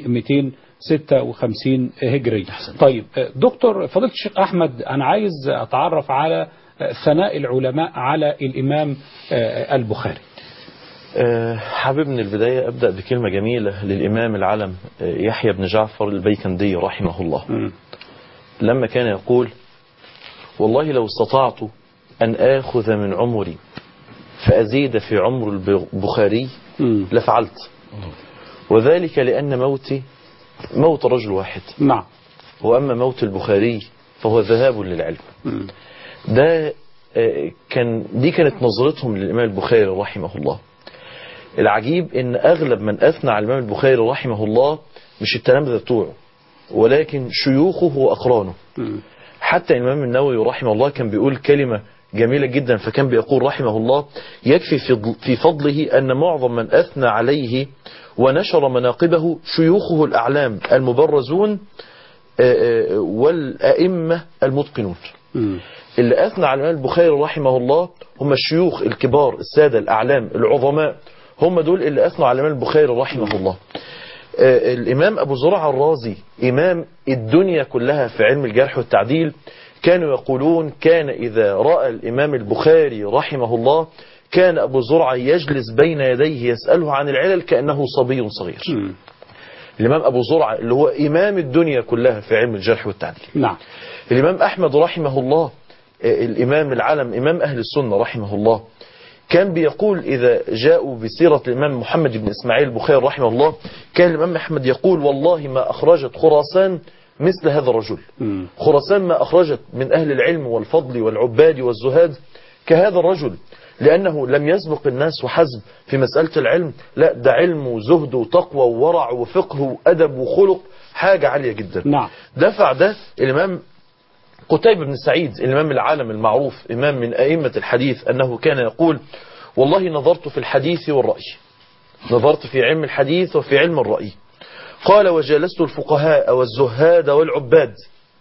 256 هجري طيب آه، دكتور فضيلة الشيخ أحمد أنا عايز أتعرف على آه، ثناء العلماء على الإمام آه، البخاري آه، حابب من البداية أبدأ بكلمة جميلة للإمام العلم آه، يحيى بن جعفر البيكندي رحمه الله مم. لما كان يقول والله لو استطعت أن آخذ من عمري فأزيد في عمر البخاري مم. لفعلت وذلك لأن موتي موت رجل واحد نعم وأما موت البخاري فهو ذهاب للعلم مم. ده آه، كان دي كانت نظرتهم للإمام البخاري رحمه الله العجيب ان اغلب من اثنى على الامام البخاري رحمه الله مش التلامذه بتوعه ولكن شيوخه واقرانه مم. حتى الامام النووي رحمه الله كان بيقول كلمه جميله جدا فكان بيقول رحمه الله يكفي في ضل- في فضله ان معظم من اثنى عليه ونشر مناقبه شيوخه الاعلام المبرزون آه، آه، والائمه المتقنون مم. اللي أثنى على الإمام البخاري رحمه الله هم الشيوخ الكبار السادة الأعلام العظماء هم دول اللي أثنوا على الإمام البخاري رحمه الله آه، الإمام أبو زرع الرازي إمام الدنيا كلها في علم الجرح والتعديل كانوا يقولون كان إذا رأى الإمام البخاري رحمه الله كان أبو زرع يجلس بين يديه يسأله عن العلل كأنه صبي صغير مم. الإمام أبو زرع اللي هو إمام الدنيا كلها في علم الجرح والتعديل نعم الإمام أحمد رحمه الله آه، الإمام العلم إمام أهل السنة رحمه الله كان بيقول إذا جاءوا بسيرة الإمام محمد بن إسماعيل البخاري رحمه الله كان الإمام أحمد يقول والله ما أخرجت خراسان مثل هذا الرجل مم. خراسان ما أخرجت من أهل العلم والفضل والعباد والزهاد كهذا الرجل لأنه لم يسبق الناس وحزب في مسألة العلم لا ده علم وزهد وتقوى وورع وفقه وأدب وخلق حاجة عالية جدا نعم دفع ده الإمام قتيبة بن سعيد الإمام العالم المعروف إمام من أئمة الحديث أنه كان يقول والله نظرت في الحديث والرأي نظرت في علم الحديث وفي علم الرأي قال وجالست الفقهاء والزهاد والعباد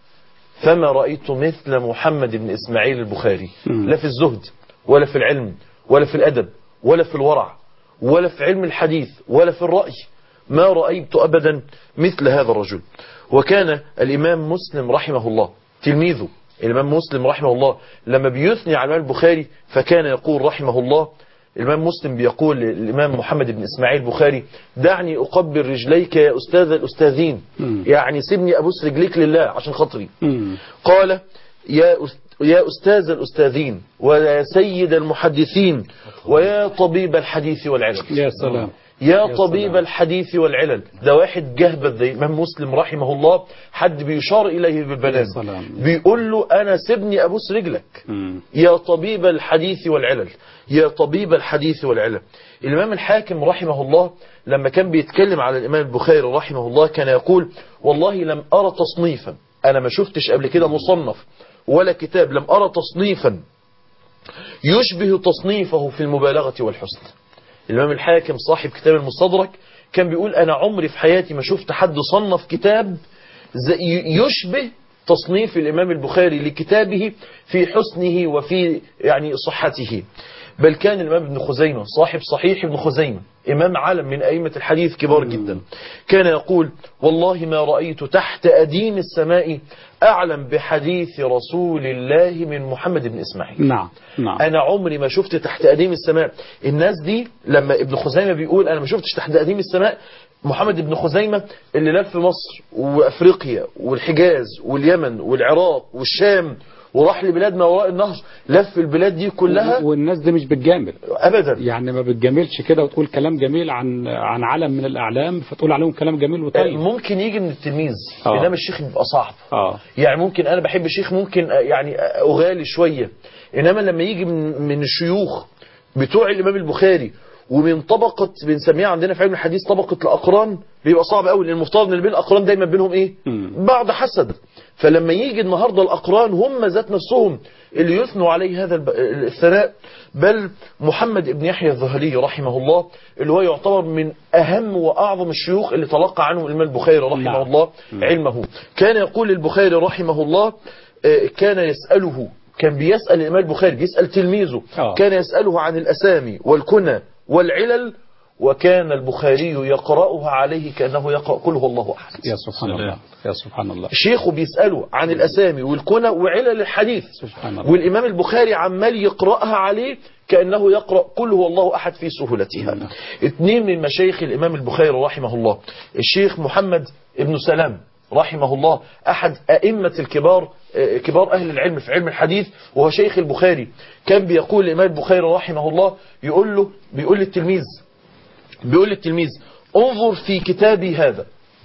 فما رأيت مثل محمد بن إسماعيل البخاري مم. لا في الزهد ولا في العلم ولا في الأدب ولا في الورع ولا في علم الحديث ولا في الرأي ما رأيت أبدا مثل هذا الرجل وكان الإمام مسلم رحمه الله تلميذه الإمام مسلم رحمه الله لما بيثني على الإمام البخاري فكان يقول رحمه الله الإمام مسلم بيقول للإمام محمد بن إسماعيل البخاري دعني أقبل رجليك يا أستاذ الأستاذين مم. يعني سيبني أبوس رجليك لله عشان خاطري مم. قال يا أست- يا أستاذ الأستاذين ويا سيد المحدثين ويا طبيب الحديث والعلم يا سلام يا يا طبيب سلام. الحديث والعلل ده واحد جهبذ زي الإمام مسلم رحمه الله حد بيشار إليه يا بالبنان سلام. بيقول له أنا سيبني أبوس رجلك مم. يا طبيب الحديث والعلل يا طبيب الحديث والعلل الإمام الحاكم رحمه الله لما كان بيتكلم على الإمام البخاري رحمه الله كان يقول والله لم أرى تصنيفا أنا ما شفتش قبل كده مصنف ولا كتاب لم أرى تصنيفا يشبه تصنيفه في المبالغة والحسن الإمام الحاكم صاحب كتاب المستدرك كان بيقول أنا عمري في حياتي ما شفت حد صنف كتاب زي يشبه تصنيف الإمام البخاري لكتابه في حسنه وفي يعني صحته بل كان الإمام ابن خزيمة صاحب صحيح ابن خزيمة إمام عالم من أئمة الحديث كبار جدا كان يقول والله ما رأيت تحت أديم السماء أعلم بحديث رسول الله من محمد بن إسماعيل نعم نعم انا عمري ما شفت تحت اديم السماء الناس دي لما ابن خزيمه بيقول انا ما شفتش تحت اديم السماء محمد بن خزيمه اللي لف مصر وافريقيا والحجاز واليمن والعراق والشام وراح لبلاد ما وراء النهر لف البلاد دي كلها والناس دي مش بتجامل ابدا يعني ما بتجاملش كده وتقول كلام جميل عن عن علم من الاعلام فتقول عليهم كلام جميل وطيب ممكن يجي من التلميذ آه. انما الشيخ بيبقى صعب اه يعني ممكن انا بحب الشيخ ممكن آه، يعني آه، اغالي شويه انما لما يجي من من الشيوخ بتوع الامام البخاري ومن طبقه بنسميها عندنا في علم الحديث طبقه الاقران بيبقى صعب قوي لان المفترض ان اللي بين الاقران دايما بينهم ايه؟ مم. بعض حسد فلما يجي النهارده الاقران هم ذات نفسهم اللي يثنوا عليه هذا الب- الثناء بل محمد بن يحيى الذهلي رحمه الله اللي هو يعتبر من اهم واعظم الشيوخ اللي تلقى عنه الامام البخاري رحمه نعم. الله علمه كان يقول البخاري رحمه الله آه، كان يسأله كان بيسأل الإمام البخاري بيسأل تلميذه آه. كان يسأله عن الأسامي والكنى والعلل وكان البخاري يقرأها عليه كأنه يقرأ قل هو الله أحد يا سبحان الله يا سبحان الله شيخه بيسأله عن الأسامي والكنى وعلل الحديث سبحان الله والإمام البخاري عمال يقرأها عليه كأنه يقرأ قل هو الله أحد في سهولتها اثنين من مشايخ الإمام البخاري رحمه الله الشيخ محمد ابن سلام رحمه الله أحد أئمة الكبار آه، كبار أهل العلم في علم الحديث وهو شيخ البخاري كان بيقول الإمام البخاري رحمه الله يقول له بيقول للتلميذ بيقول للتلميذ انظر في كتابي هذا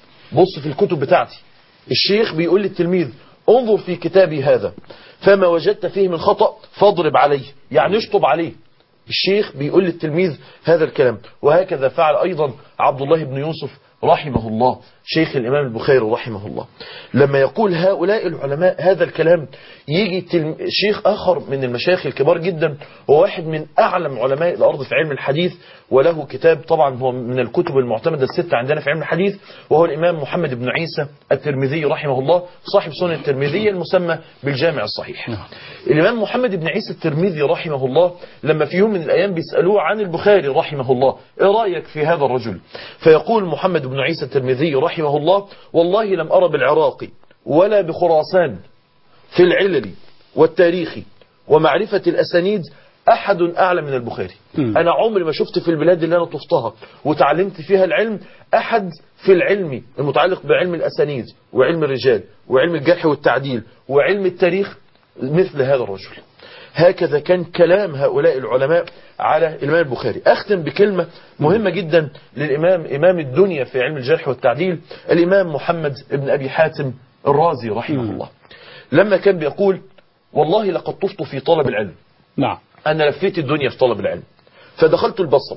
بص في الكتب بتاعتي الشيخ بيقول للتلميذ انظر في كتابي هذا فما وجدت فيه من خطأ فاضرب عليه يعني اشطب عليه الشيخ بيقول للتلميذ هذا الكلام وهكذا فعل أيضا عبد الله بن يوسف رحمه الله شيخ الإمام البخاري رحمه الله لما يقول هؤلاء العلماء هذا الكلام يجي تلم... شيخ آخر من المشايخ الكبار جدا وواحد من أعلم علماء الأرض في علم الحديث وله كتاب طبعا هو من الكتب المعتمدة الستة عندنا في علم الحديث وهو الإمام محمد بن عيسى الترمذي رحمه الله صاحب سنن الترمذي المسمى بالجامع الصحيح الإمام محمد بن عيسى الترمذي رحمه الله لما في يوم من الأيام بيسألوه عن البخاري رحمه الله إيه رأيك في هذا الرجل فيقول محمد بن عيسى الترمذي رحمه الله والله لم أرى بالعراق ولا بخراسان في العلل والتاريخ ومعرفة الأسانيد أحد أعلى من البخاري مم. أنا عمري ما شفت في البلاد اللي أنا طفتها وتعلمت فيها العلم أحد في العلم المتعلق بعلم الأسانيد وعلم الرجال وعلم الجرح والتعديل وعلم التاريخ مثل هذا الرجل هكذا كان كلام هؤلاء العلماء على الإمام البخاري أختم بكلمة مهمة جدا للإمام إمام الدنيا في علم الجرح والتعديل الإمام محمد بن أبي حاتم الرازي رحمه الله لما كان بيقول والله لقد طفت في طلب العلم نعم أنا لفيت الدنيا في طلب العلم فدخلت البصرة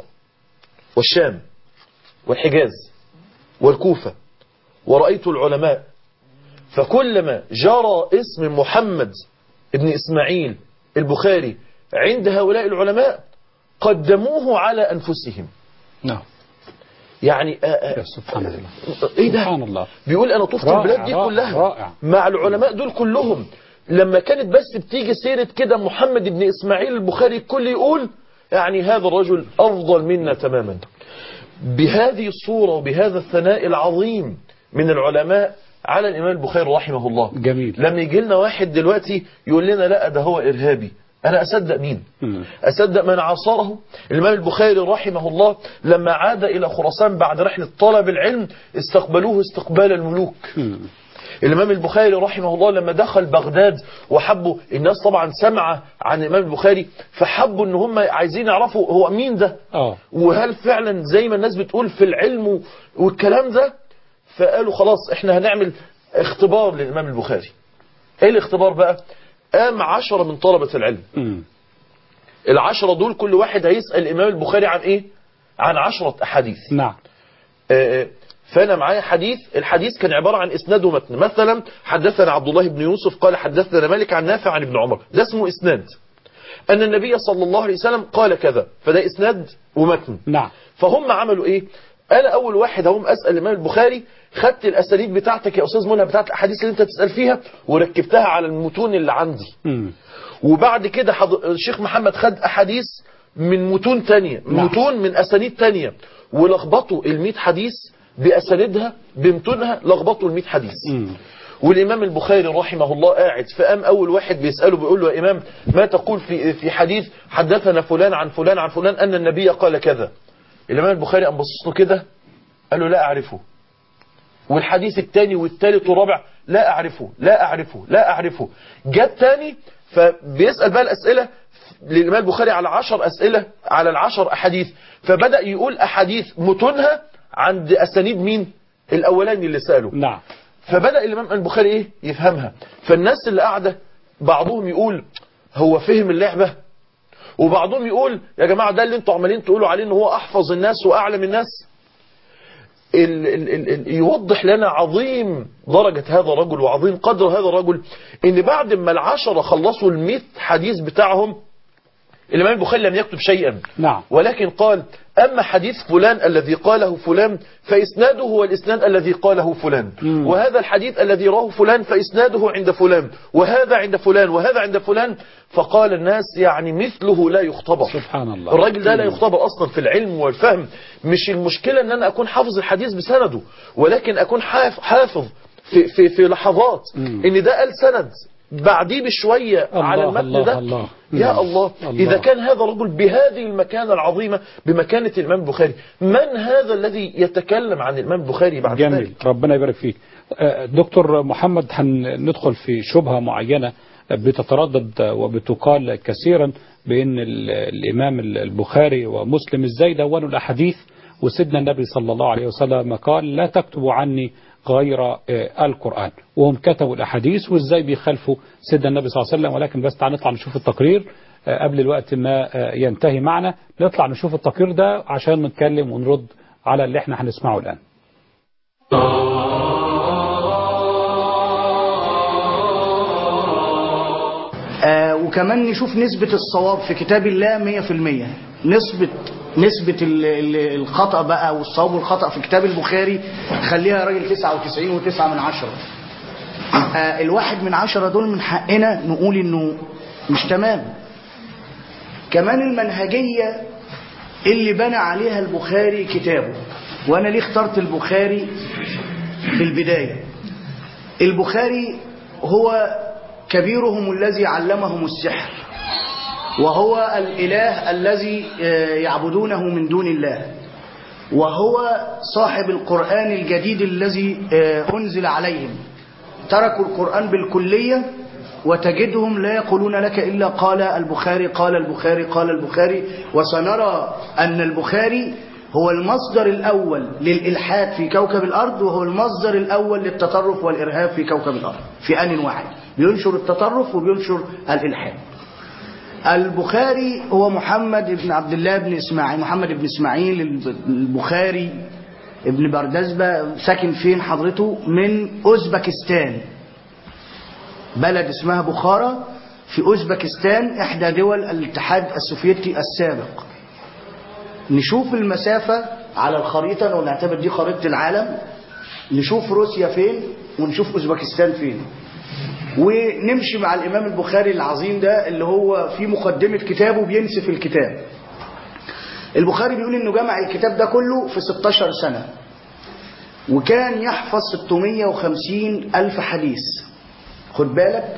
والشام والحجاز والكوفة ورأيت العلماء فكلما جرى اسم محمد ابن إسماعيل البخاري عند هؤلاء العلماء قدموه على أنفسهم نعم يعني آه، آه، يا سبحان الله ايه ده سبحان الله بيقول انا طفت رائع، البلاد دي رائع، كلها رائع. مع العلماء دول كلهم لما كانت بس بتيجي سيرة كده محمد بن اسماعيل البخاري الكل يقول يعني هذا الرجل افضل منا تماما بهذه الصورة وبهذا الثناء العظيم من العلماء على الامام البخاري رحمه الله جميل لما يجي لنا واحد دلوقتي يقول لنا لا ده هو ارهابي انا اصدق مين مم. أصدق من عاصره الإمام البخاري رحمه الله لما عاد إلى خراسان بعد رحلة طلب العلم استقبلوه استقبال الملوك مم. الإمام البخاري رحمه الله لما دخل بغداد وحبوا الناس طبعا سمع عن الإمام البخاري فحبوا إن هم عايزين يعرفوا هو مين ده اه وهل فعلا زي ما الناس بتقول في العلم والكلام ده فقالوا خلاص احنا هنعمل اختبار للإمام البخاري ايه الاختبار بقى قام عشرة من طلبة العلم مم. العشرة دول كل واحد هيسأل الإمام البخاري عن إيه؟ عن عشرة أحاديث نعم آه، آه، فأنا معايا حديث الحديث كان عبارة عن إسناد ومتن مثلا حدثنا عبد الله بن يوسف قال حدثنا مالك عن نافع عن ابن عمر ده اسمه إسناد أن النبي صلى الله عليه وسلم قال كذا فده إسناد ومتن نعم فهم عملوا ايه انا اول واحد هقوم اسال الامام البخاري خدت الاساليب بتاعتك يا استاذ منى بتاعت الاحاديث اللي انت تسال فيها وركبتها على المتون اللي عندي مم. وبعد كده حض... الشيخ محمد خد احاديث من متون تانية نعم. متون من اسانيد تانية ولخبطوا ال حديث باسانيدها بمتونها لخبطوا ال حديث مم. والامام البخاري رحمه الله قاعد فقام اول واحد بيساله بيقول له يا امام ما تقول في في حديث حدثنا فلان عن فلان عن فلان ان النبي قال كذا الامام البخاري قام بص له كده قال له لا اعرفه والحديث الثاني والثالث والرابع لا أعرفه لا أعرفه لا أعرفه جاء تاني فبيسأل بقى الأسئلة للإمام البخاري على عشر أسئلة على العشر أحاديث فبدأ يقول أحاديث متونها عند أسانيد مين الأولاني اللي سأله نعم فبدأ الإمام البخاري إيه يفهمها فالناس اللي قاعدة بعضهم يقول هو فهم اللعبة وبعضهم يقول يا جماعة ده اللي انتوا عمالين تقولوا عليه ان هو أحفظ الناس وأعلم الناس ال ال ال ال يوضح لنا عظيم درجة هذا الرجل وعظيم قدر هذا الرجل ان بعد ما العشرة خلصوا المئة حديث بتاعهم الإمام البخاري لم يكتب شيئا نعم ولكن قال أما حديث فلان الذي قاله فلان فإسناده هو الإسناد الذي قاله فلان مم. وهذا الحديث الذي راه فلان فإسناده عند فلان وهذا عند فلان وهذا عند فلان فقال الناس يعني مثله لا يختبر سبحان الله الراجل ده لا يختبر أصلا في العلم والفهم مش المشكلة أن أنا أكون حافظ الحديث بسنده ولكن أكون حاف- حافظ في, في, في لحظات مم. ان ده قال سند بعديه بشوية الله على المتن الله ده الله. يا نعم. الله الله. إذا كان هذا الرجل بهذه المكانة العظيمة بمكانة الإمام البخاري من هذا الذي يتكلم عن الإمام البخاري بعد جميل ذلك ربنا يبارك فيك آه، دكتور محمد هندخل في شبهة معينة بتتردد وبتقال كثيرا بأن ال- الإمام البخاري ومسلم ازاي دونوا الأحاديث وسيدنا النبي صلى الله عليه وسلم قال لا تكتبوا عني غير آه، القرآن وهم كتبوا الأحاديث وازاي بيخالفوا سيدنا النبي صلى الله عليه وسلم ولكن بس تعال نطلع نشوف التقرير آه، قبل الوقت ما آه، ينتهي معنا نطلع نشوف التقرير ده عشان نتكلم ونرد على اللي احنا هنسمعه الآن آه وكمان نشوف نسبة الصواب في كتاب الله 100% نسبة نسبة ال- ال- الخطأ بقى والصواب والخطأ في كتاب البخاري خليها يا راجل 99 و9 من عشرة آه الواحد من عشرة دول من حقنا نقول انه مش تمام كمان المنهجية اللي بنى عليها البخاري كتابه وانا ليه اخترت البخاري في البداية البخاري هو كبيرهم الذي علمهم السحر وهو الإله الذي آه، يعبدونه من دون الله وهو صاحب القرآن الجديد الذي آه، أنزل عليهم تركوا القرآن بالكلية وتجدهم لا يقولون لك إلا قال البخاري قال البخاري قال البخاري وسنرى أن البخاري هو المصدر الأول للإلحاد في كوكب الأرض وهو المصدر الأول للتطرف والإرهاب في كوكب الأرض في آن واحد بينشر التطرف وبينشر الإلحاد البخاري هو محمد بن عبد الله بن إسماعيل محمد بن إسماعيل البخاري ابن بردزبة ساكن فين حضرته من أوزبكستان بلد اسمها بخارى في أوزبكستان إحدى دول الاتحاد السوفيتي السابق نشوف المسافة على الخريطة لو نعتبر دي خريطة العالم نشوف روسيا فين ونشوف أوزبكستان فين ونمشي مع الإمام البخاري العظيم ده اللي هو في مقدمة كتابه بينسف الكتاب البخاري بيقول انه جمع الكتاب ده كله في 16 سنة وكان يحفظ 650 ألف حديث خد بالك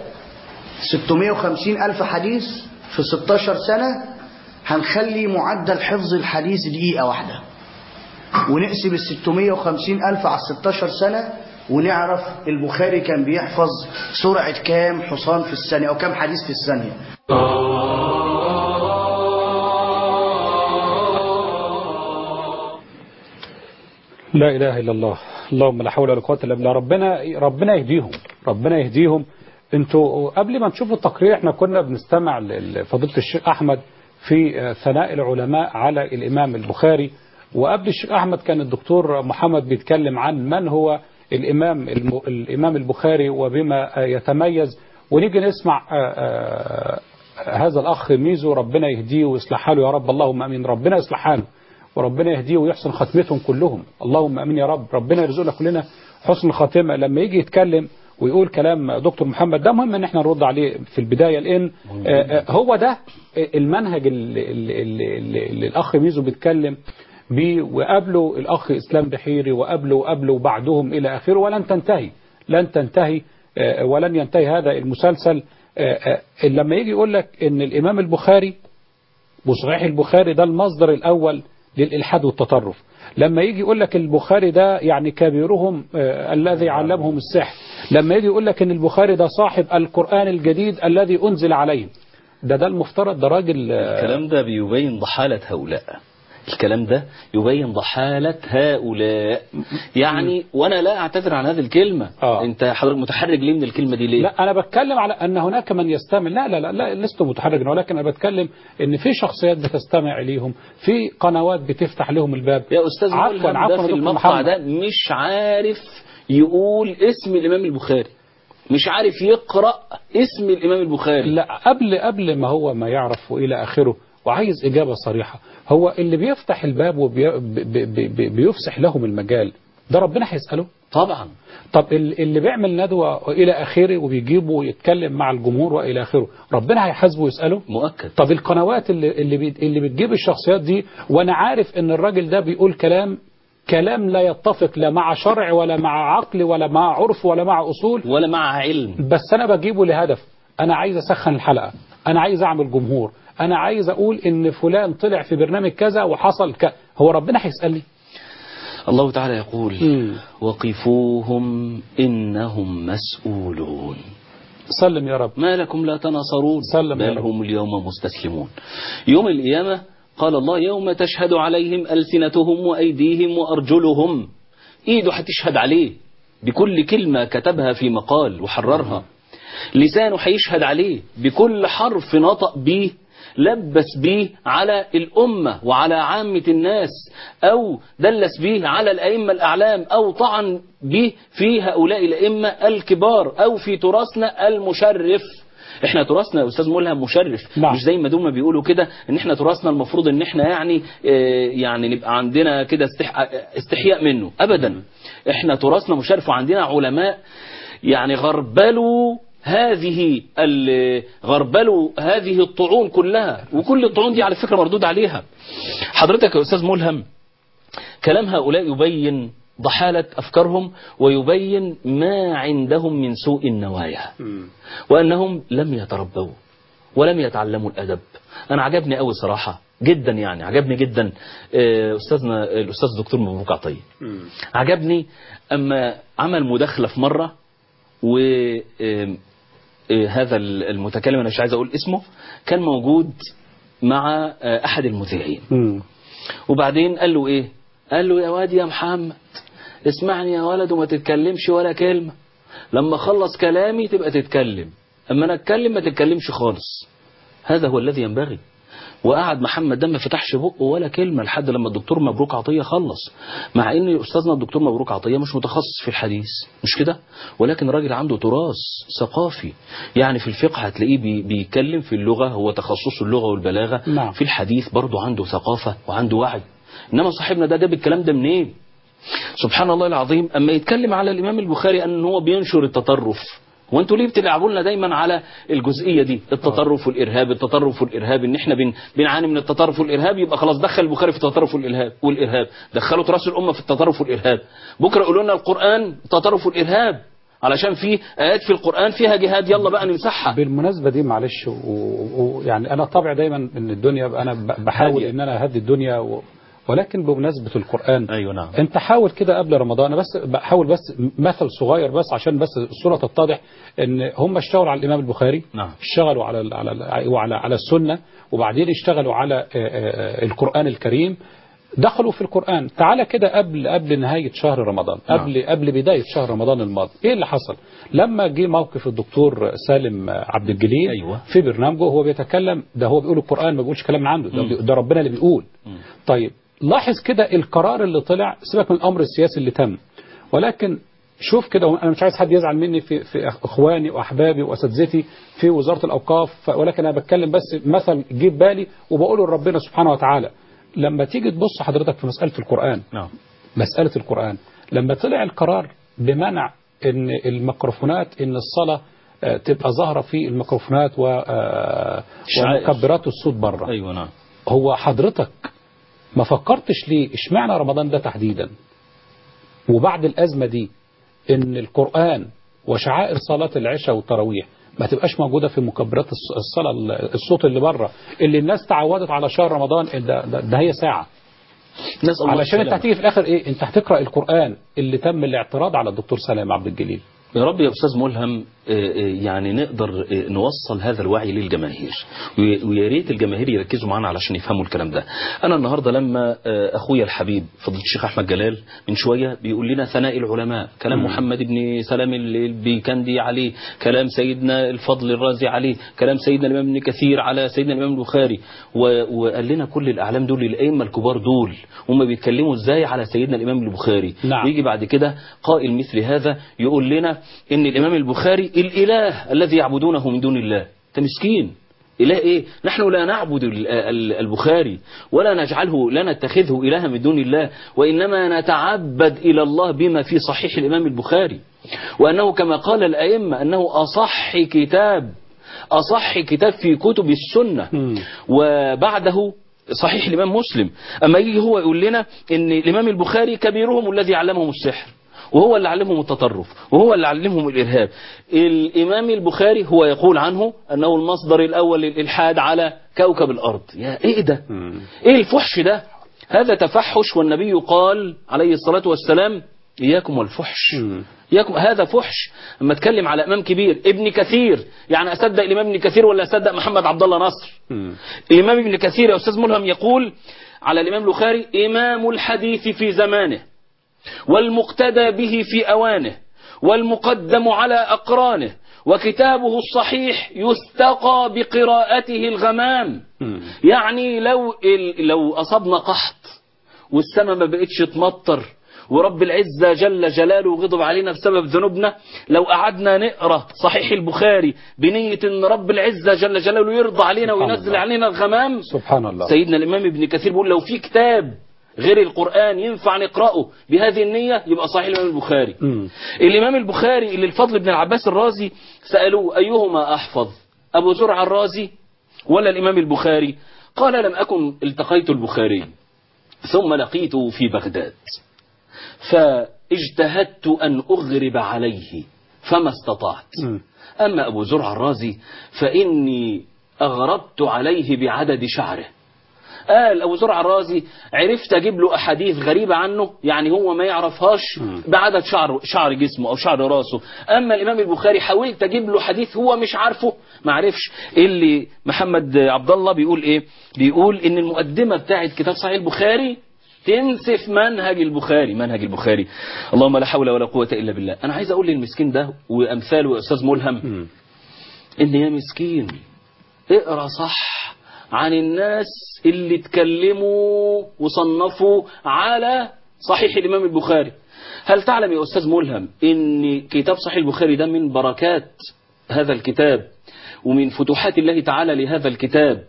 650 ألف حديث في 16 سنة هنخلي معدل حفظ الحديث دقيقة واحدة ونقسم ال 650 ألف على 16 سنة ونعرف البخاري كان بيحفظ سرعة كام حصان في الثانية أو كام حديث في الثانية لا إله إلا الله اللهم لا حول ولا قوة إلا بالله ربنا ربنا يهديهم ربنا يهديهم انتوا قبل ما تشوفوا التقرير احنا كنا بنستمع لفضيلة الشيخ أحمد في آه، ثناء العلماء على الإمام البخاري وقبل الشيخ أحمد كان الدكتور محمد بيتكلم عن من هو الإمام الم- الإمام البخاري وبما آه، يتميز ونيجي نسمع آه، آه، هذا الأخ ميزو ربنا يهديه ويصلح حاله يا رب اللهم أمين ربنا يصلح حاله وربنا يهديه ويحسن ختمتهم كلهم اللهم امين يا رب ربنا يرزقنا كلنا حسن الخاتمه لما يجي يتكلم ويقول كلام دكتور محمد ده مهم ان احنا نرد عليه في البدايه لان آه، آه، هو ده المنهج اللي, اللي, اللي, اللي, اللي الاخ ميزو بيتكلم بيه وقبله الاخ اسلام بحيري وقبله وقبله وبعدهم الى اخره ولن تنتهي لن تنتهي آه، ولن ينتهي هذا المسلسل آه، آه، لما يجي يقول لك ان الامام البخاري وصحيح البخاري ده المصدر الأول للإلحاد والتطرف لما يجي يقول لك البخاري ده يعني كبيرهم آه الذي علمهم السحر لما يجي يقول لك ان البخاري ده صاحب القرآن الجديد الذي أنزل عليه ده ده المفترض ده راجل آه، الكلام ده بيبين ضحالة هؤلاء الكلام ده يبين ضحالة هؤلاء يعني وانا لا اعتذر عن هذه الكلمة آه. انت حضرتك متحرج ليه من الكلمة دي ليه لا انا بتكلم على ان هناك من يستمع لا لا لا, لا لست متحرجا ولكن انا بتكلم ان في شخصيات بتستمع اليهم في قنوات بتفتح لهم الباب يا استاذ عفوا ملهم عفوا ده في دكتور المقطع محمد. ده مش عارف يقول اسم الامام البخاري مش عارف يقرأ اسم الامام البخاري لا قبل قبل ما هو ما يعرف والى اخره وعايز اجابه صريحه هو اللي بيفتح الباب وبيفسح لهم المجال ده ربنا هيساله طبعا طب ال- اللي بيعمل ندوه والى اخره وبيجيبه ويتكلم مع الجمهور والى اخره ربنا هيحاسبه ويساله مؤكد طب القنوات اللي اللي, بي اللي بتجيب الشخصيات دي وانا عارف ان الراجل ده بيقول كلام كلام لا يتفق لا مع شرع ولا مع عقل ولا مع عرف ولا مع اصول ولا مع علم بس انا بجيبه لهدف انا عايز اسخن الحلقه انا عايز اعمل جمهور انا عايز اقول ان فلان طلع في برنامج كذا وحصل ك هو ربنا هيسالني الله تعالى يقول مم. وقفوهم إنهم مسؤولون سلم يا رب ما لكم لا تناصرون سلم يا بل رب. هم اليوم مستسلمون يوم القيامة قال الله يوم تشهد عليهم ألسنتهم وأيديهم وأرجلهم إيده هتشهد عليه بكل كلمة كتبها في مقال وحررها لسانه هيشهد عليه بكل حرف نطق به لبس به على الأمة وعلى عامة الناس أو دلس به على الأئمة الأعلام أو طعن به في هؤلاء الأئمة الكبار أو في تراثنا المشرف احنا تراثنا يا استاذ ملهم مشرف نعم. مش زي ما دوما بيقولوا كده ان احنا تراثنا المفروض ان احنا يعني آه، يعني نبقى عندنا كده استح... استحياء منه ابدا احنا تراثنا مشرف وعندنا علماء يعني غربلوا هذه ال- غربلوا هذه الطعون كلها وكل الطعون دي على فكرة مردود عليها حضرتك يا أستاذ ملهم كلام هؤلاء يبين ضحالة أفكارهم ويبين ما عندهم من سوء النوايا وأنهم لم يتربوا ولم يتعلموا الأدب أنا عجبني قوي صراحة جدا يعني عجبني جدا آه، أستاذنا الأستاذ دكتور مبروك عطية عجبني أما عمل مداخلة في مرة وهذا المتكلم أنا مش عايز أقول اسمه كان موجود مع آه، أحد المذيعين مم. وبعدين قال له ايه قال له يا واد يا محمد اسمعني يا ولد وما تتكلمش ولا كلمة لما اخلص كلامي تبقى تتكلم اما انا اتكلم ما تتكلمش خالص هذا هو الذي ينبغي وقعد محمد ده ما فتحش بقه ولا كلمة لحد لما الدكتور مبروك عطية خلص مع ان استاذنا الدكتور مبروك عطية مش متخصص في الحديث مش كده ولكن راجل عنده تراث ثقافي يعني في الفقه هتلاقيه بي- بيتكلم في اللغة هو تخصصه اللغة والبلاغة نعم. في الحديث برضه عنده ثقافة وعنده وعي انما صاحبنا ده جاب الكلام ده منين سبحان الله العظيم اما يتكلم على الامام البخاري ان هو بينشر التطرف وانتوا ليه بتلعبوا لنا دايما على الجزئيه دي التطرف والارهاب التطرف والارهاب ان احنا بن بنعاني من التطرف والارهاب يبقى خلاص دخل البخاري في التطرف والارهاب والارهاب دخلوا تراث الامه في التطرف والارهاب بكره يقولوا لنا القران تطرف والارهاب علشان في ايات في القران فيها جهاد يلا بقى نمسحها بالمناسبة دي معلش ويعني أنا طبعا دايما إن الدنيا أنا ب- بحاول هادية. إن أنا أهدي الدنيا و ولكن بمناسبة القرآن ايوه نعم انت حاول كده قبل رمضان أنا بس بحاول بس مثل صغير بس عشان بس الصوره تتضح ان هم اشتغلوا على الامام البخاري نعم. اشتغلوا على ال- على ال- وعلى على السنه وبعدين اشتغلوا على آه، آه، القران الكريم دخلوا في القران تعالى كده قبل قبل نهايه شهر رمضان نعم. قبل قبل بدايه شهر رمضان الماضي ايه اللي حصل لما جه موقف الدكتور سالم عبد الجليل أيوة. في برنامجه هو بيتكلم ده هو بيقول القران ما بيقولش كلام من عنده ده, مم. ده ربنا اللي بيقول مم. طيب لاحظ كده القرار اللي طلع سيبك من الامر السياسي اللي تم ولكن شوف كده انا مش عايز حد يزعل مني في في اخواني واحبابي واساتذتي في وزاره الاوقاف ف- ولكن انا بتكلم بس مثل جه في بالي وبقوله لربنا سبحانه وتعالى لما تيجي تبص حضرتك في مساله القران نعم مسألة القرآن لما طلع القرار بمنع ان الميكروفونات ان الصلاة آه، تبقى ظاهرة في الميكروفونات و آه، شعائر. ومكبرات الصوت بره ايوه نعم هو حضرتك ما فكرتش ليه اشمعنى رمضان ده تحديدا وبعد الأزمة دي ان القرآن وشعائر صلاة العشاء والتراويح ما تبقاش موجودة في مكبرات الص- الصلاة ال- الصوت اللي بره اللي الناس تعودت على شهر رمضان ده, ده, ده هي ساعة نسال الله علشان انت السلامة. هتيجي في الاخر ايه انت هتقرا القران اللي تم الاعتراض على الدكتور سلام عبد الجليل يا رب يا أستاذ ملهم آه، آه، يعني نقدر آه، نوصل هذا الوعي للجماهير وي- ويا ريت الجماهير يركزوا معانا علشان يفهموا الكلام ده أنا النهاردة لما آه، أخويا الحبيب فضيلة الشيخ أحمد جلال من شوية بيقول لنا ثناء العلماء كلام محمد بن سلام البيكندي عليه كلام سيدنا الفضل الرازي عليه كلام سيدنا الإمام ابن كثير على سيدنا الإمام البخاري و- وقال لنا كل الأعلام دول الأئمة الكبار دول هم بيتكلموا إزاي على سيدنا الإمام البخاري نعم. يجي بعد كده قائل مثل هذا يقول لنا ان الامام البخاري الاله الذي يعبدونه من دون الله انت مسكين اله ايه نحن لا نعبد ال- ال- البخاري ولا نجعله لا نتخذه الها من دون الله وانما نتعبد الى الله بما في صحيح الامام البخاري وانه كما قال الائمه انه اصح كتاب اصح كتاب في كتب السنه مم. وبعده صحيح الإمام مسلم أما يجي هو يقول لنا أن الإمام البخاري كبيرهم الذي علمهم السحر وهو اللي علمهم التطرف وهو اللي علمهم الإرهاب الإمام البخاري هو يقول عنه أنه المصدر الأول للإلحاد على كوكب الأرض يا إيه ده إيه الفحش ده هذا تفحش والنبي قال عليه الصلاة والسلام إياكم والفحش إياكم هذا فحش اما اتكلم على امام كبير ابن كثير يعني اصدق الامام ابن كثير ولا اصدق محمد عبد الله نصر الامام ابن كثير يا استاذ ملهم يقول على الامام البخاري امام الحديث في زمانه والمقتدى به في اوانه والمقدم على اقرانه وكتابه الصحيح يستقى بقراءته الغمام يعني لو لو اصبنا قحط والسماء ما بقتش تمطر ورب العزة جل جلاله غضب علينا بسبب ذنوبنا لو قعدنا نقرأ صحيح البخاري بنية ان رب العزة جل جلاله يرضى علينا سبحان وينزل الله. علينا الغمام سبحان الله سيدنا الإمام ابن كثير بيقول لو في كتاب غير القرآن ينفع نقرأه بهذه النية يبقى صحيح الإمام البخاري مم. الإمام البخاري اللي الفضل بن العباس الرازي سألوه أيهما أحفظ أبو زرع الرازي ولا الإمام البخاري قال لم أكن التقيت البخاري ثم لقيته في بغداد فاجتهدت أن أغرب عليه فما استطعت مم. أما أبو زرع الرازي فإني أغربت عليه بعدد شعره قال أبو زرع الرازي عرفت أجيب له أحاديث غريبة عنه يعني هو ما يعرفهاش بعدد شعر شعر جسمه أو شعر راسه أما الإمام البخاري حاولت أجيب له حديث هو مش عارفه ما عرفش اللي محمد عبد الله بيقول إيه بيقول إن المقدمة بتاعت كتاب صحيح البخاري تنسف منهج البخاري منهج البخاري اللهم لا حول ولا قوة إلا بالله أنا عايز أقول للمسكين ده وأمثاله يا أستاذ ملهم إن يا مسكين اقرأ صح عن الناس اللي اتكلموا وصنفوا على صحيح الإمام البخاري هل تعلم يا أستاذ ملهم إن كتاب صحيح البخاري ده من بركات هذا الكتاب ومن فتوحات الله تعالى لهذا الكتاب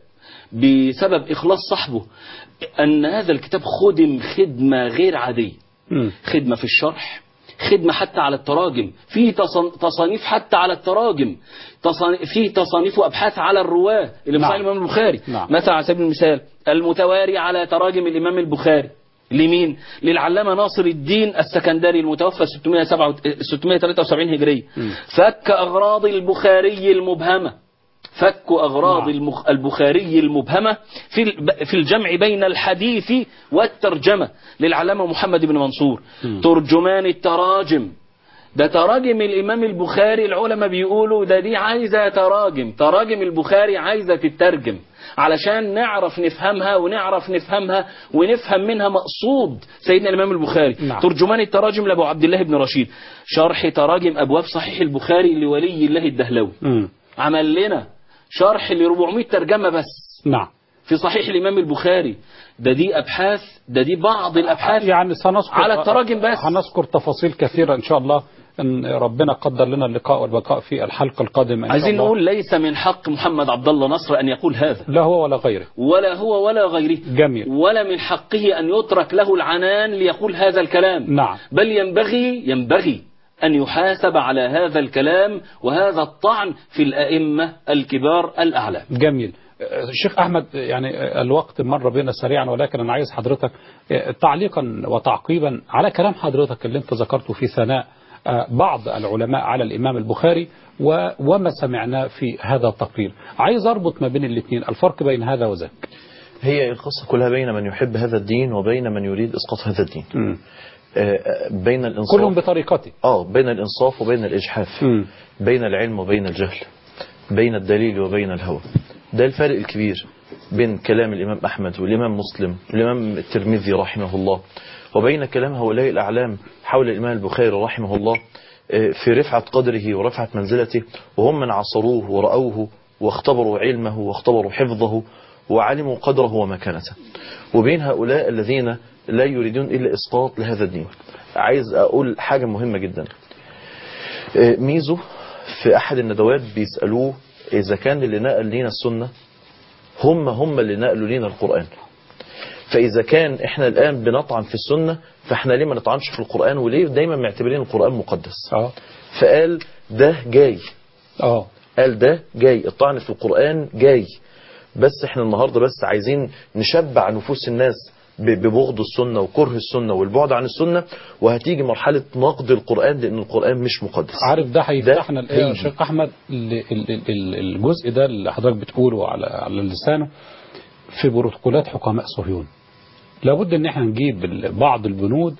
بسبب إخلاص صاحبه أن هذا الكتاب خدم خدمة غير عادية مم. خدمة في الشرح خدمة حتى على التراجم في تصن- تصانيف حتى على التراجم تصان- في تصانيف وأبحاث على الرواة اللي في نعم. صحيح الإمام البخاري نعم. مثلا على سبيل المثال المتواري على تراجم الإمام البخاري لمين؟ للعلامة ناصر الدين السكندري المتوفى 607 673 هجرية فك أغراض البخاري المبهمة فك أغراض نعم. المخ... البخاري المبهمة في ال- في الجمع بين الحديث والترجمة للعلامة محمد بن منصور ترجمان التراجم ده تراجم الإمام البخاري العلماء بيقولوا ده دي عايزة تراجم تراجم البخاري عايزة تترجم علشان نعرف نفهمها ونعرف نفهمها ونفهم منها مقصود سيدنا الإمام البخاري نعم. ترجمان التراجم لأبو عبد الله بن رشيد شرح تراجم أبواب صحيح البخاري لولي الله الدهلوي مم. عمل لنا شرح ل 400 ترجمة بس نعم في صحيح الإمام البخاري ده دي أبحاث ده دي بعض الأبحاث يعني سنذكر على التراجم بس. هنذكر تفاصيل كثيرة إن شاء الله إن ربنا قدر لنا اللقاء والبقاء في الحلقة القادمة إن شاء عايزين الله. نقول ليس من حق محمد عبد الله نصر أن يقول هذا لا هو ولا غيره ولا هو ولا غيره جميل. ولا من حقه أن يترك له العنان ليقول هذا الكلام نعم. بل ينبغي ينبغي أن يحاسب على هذا الكلام وهذا الطعن في الأئمة الكبار الأعلام جميل الشيخ أحمد يعني الوقت مر بينا سريعا ولكن أنا عايز حضرتك تعليقا وتعقيبا على كلام حضرتك اللي انت ذكرته في ثناء بعض العلماء على الإمام البخاري و- وما سمعناه في هذا التقرير عايز أربط ما بين الاثنين الفرق بين هذا وذاك هي القصة كلها بين من يحب هذا الدين وبين من يريد إسقاط هذا الدين مم. آه، بين الانصاف كلهم بطريقته اه بين الانصاف وبين الاجحاف مم. بين العلم وبين الجهل بين الدليل وبين الهوى ده الفرق الكبير بين كلام الامام احمد والامام مسلم والامام الترمذي رحمه الله وبين كلام هؤلاء الاعلام حول الامام البخاري رحمه الله آه، في رفعه قدره ورفعه منزلته وهم من عصروه ورأوه واختبروا علمه واختبروا حفظه وعلموا قدره ومكانته وبين هؤلاء الذين لا يريدون إلا إسقاط لهذا الدين عايز أقول حاجة مهمة جدا آه، ميزو في أحد الندوات بيسألوه إذا كان اللي نقل لنا السنة هم هم اللي نقلوا لنا القرآن فإذا كان إحنا الآن بنطعن في السنة فإحنا ليه ما نطعنش في القرآن وليه دايما معتبرين القرآن مقدس اه فقال ده جاي اه قال ده جاي الطعن في القرآن جاي بس احنا النهاردة بس عايزين نشبع نفوس الناس ب- ببغض السنة وكره السنة والبعد عن السنة وهتيجي مرحلة نقد القرآن لأن القرآن مش مقدس عارف ده هيفتحنا ده الايه يا هيجي. شيخ احمد ال- ال- ال- الجزء ده اللي حضرتك بتقوله على على لسانه في بروتوكولات حكماء صهيون لابد ان احنا نجيب ال- بعض البنود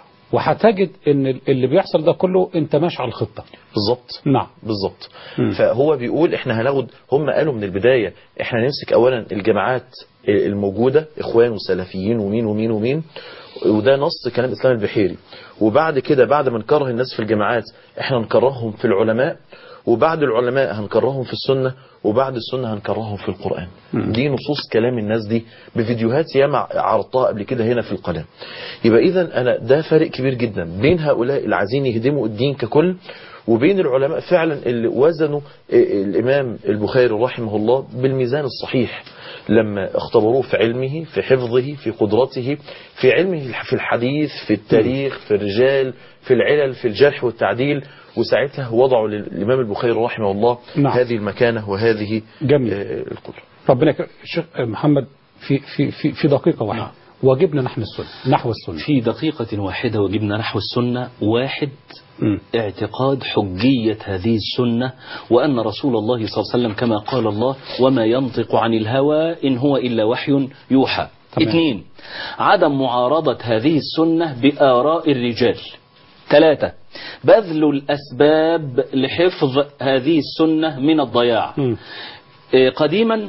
وهتجد ان ال- اللي بيحصل ده كله انت ماشي على الخطه بالظبط نعم بالظبط مم. فهو بيقول احنا هناخد هم قالوا من البداية احنا نمسك اولا الجماعات الموجودة اخوان وسلفيين ومين ومين ومين وده نص كلام اسلام البحيري وبعد كده بعد ما نكره الناس في الجماعات احنا نكرههم في العلماء وبعد العلماء هنكرههم في السنة وبعد السنة هنكرههم في القرآن دي نصوص كلام الناس دي بفيديوهات ياما عرضتها قبل كده هنا في القناة يبقى إذا أنا ده فرق كبير جدا بين هؤلاء اللي عايزين يهدموا الدين ككل وبين العلماء فعلا اللي وزنوا الإمام البخاري رحمه الله بالميزان الصحيح لما اختبروه في علمه في حفظه في قدرته في علمه في الحديث في التاريخ في الرجال في العلل في الجرح والتعديل وساعتها وضعوا للإمام البخاري رحمه الله نعم. هذه المكانة وهذه جميل. آه، القدرة ربنا يكرم شيخ محمد في في في في دقيقه واحده نعم. واجبنا نحن السنه نحو السنه في دقيقة واحدة وجبنا نحو السنة واحد مم. اعتقاد حجية هذه السنة وأن رسول الله صلى الله عليه وسلم كما قال الله وما ينطق عن الهوى إن هو إلا وحي يوحى تمام. اثنين عدم معارضة هذه السنة بآراء الرجال ثلاثة بذل الأسباب لحفظ هذه السنة من الضياع مم. إيه، قديما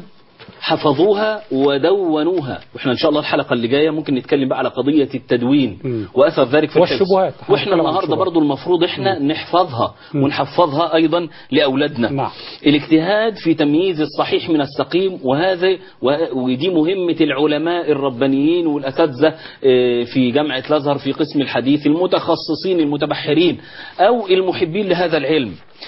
حفظوها ودونوها واحنا ان شاء الله الحلقه اللي جايه ممكن نتكلم بقى على قضيه التدوين مم. واثر ذلك في الحفظ والشبهات. واحنا هنتكلم عن النهارده الشبهات. برضو المفروض احنا نحفظها ونحفظها ايضا لاولادنا نعم. الاجتهاد في تمييز الصحيح من السقيم وهذا و- ودي مهمه العلماء الربانيين والاساتذه آه، في جامعه الازهر في قسم الحديث المتخصصين المتبحرين او المحبين لهذا العلم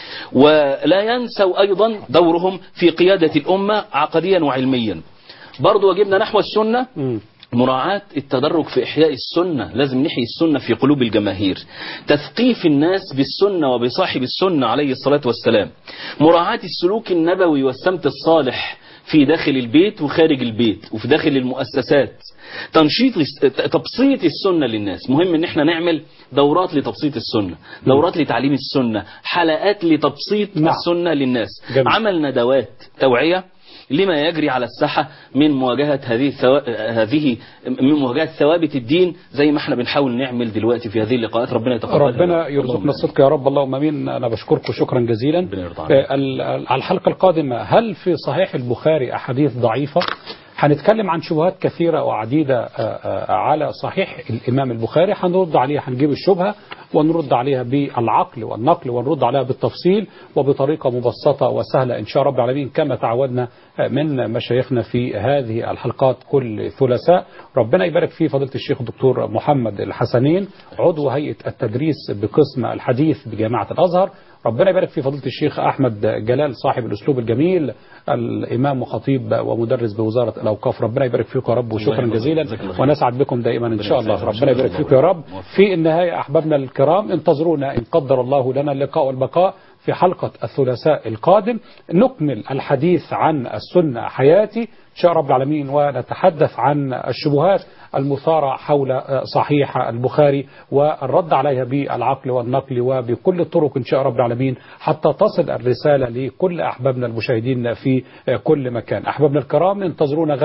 ولا ينسوا أيضا دورهم في قيادة الأمة عقديا وعلميا برضو واجبنا نحو السنة مم. مراعاة التدرج في إحياء السنة لازم نحيي السنة في قلوب الجماهير تثقيف الناس بالسنة وبصاحب السنة عليه الصلاة والسلام مراعاة السلوك النبوي والسمت الصالح في داخل البيت وخارج البيت وفي داخل المؤسسات تنشيط تبسيط السنة للناس مهم ان احنا نعمل دورات لتبسيط السنة دورات لتعليم السنة حلقات لتبسيط نعم. السنة للناس جميل. عمل ندوات توعية لما يجري على الساحة من مواجهة هذه الثوا... هذه من مواجهة ثوابت الدين زي ما احنا بنحاول نعمل دلوقتي في هذه اللقاءات ربنا يتقبل ربنا يرزقنا الصدق يا رب اللهم امين انا بشكركم شكرا جزيلا ربنا يرضى عنك. آه، ال- ال- على الحلقه القادمه هل في صحيح البخاري احاديث ضعيفه هنتكلم عن شبهات كثيره وعديده آه، آه، على صحيح الامام البخاري هنرد عليها هنجيب الشبهه ونرد عليها بالعقل والنقل ونرد عليها بالتفصيل وبطريقه مبسطه وسهله ان شاء رب العالمين كما تعودنا آه، من مشايخنا في هذه الحلقات كل ثلاثاء ربنا يبارك في فضيله الشيخ الدكتور محمد الحسنين عضو هيئه التدريس بقسم الحديث بجامعه الازهر ربنا يبارك في فضيلة الشيخ أحمد جلال صاحب الأسلوب الجميل الإمام وخطيب ومدرس بوزارة الأوقاف ربنا يبارك فيكم يا رب وشكرا يبارك فيك. جزيلا جزاك الله خير. ونسعد بكم دائما إن شاء الله يسعدك. ربنا يبارك شكرا فيكم يا رب الله. في النهاية أحبابنا الكرام انتظرونا إن قدر الله لنا اللقاء والبقاء في حلقة الثلاثاء القادم نكمل الحديث عن السنة حياتي إن شاء رب العالمين ونتحدث عن الشبهات المثارة حول صحيح البخاري والرد عليها بالعقل والنقل وبكل الطرق إن شاء رب العالمين حتى تصل الرسالة لكل أحبابنا المشاهدين في كل مكان أحبابنا الكرام انتظرونا غدا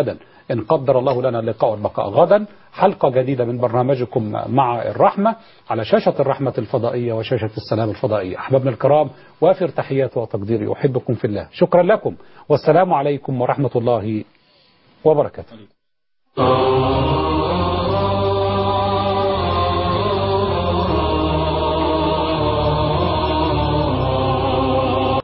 إن قدر الله لنا اللقاء والبقاء غدا حلقة جديدة من برنامجكم مع الرحمة على شاشة الرحمة الفضائية وشاشة السلام الفضائية أحبابنا الكرام وافر تحياتي وتقديري أحبكم في الله شكرا لكم والسلام عليكم ورحمة الله وبركاته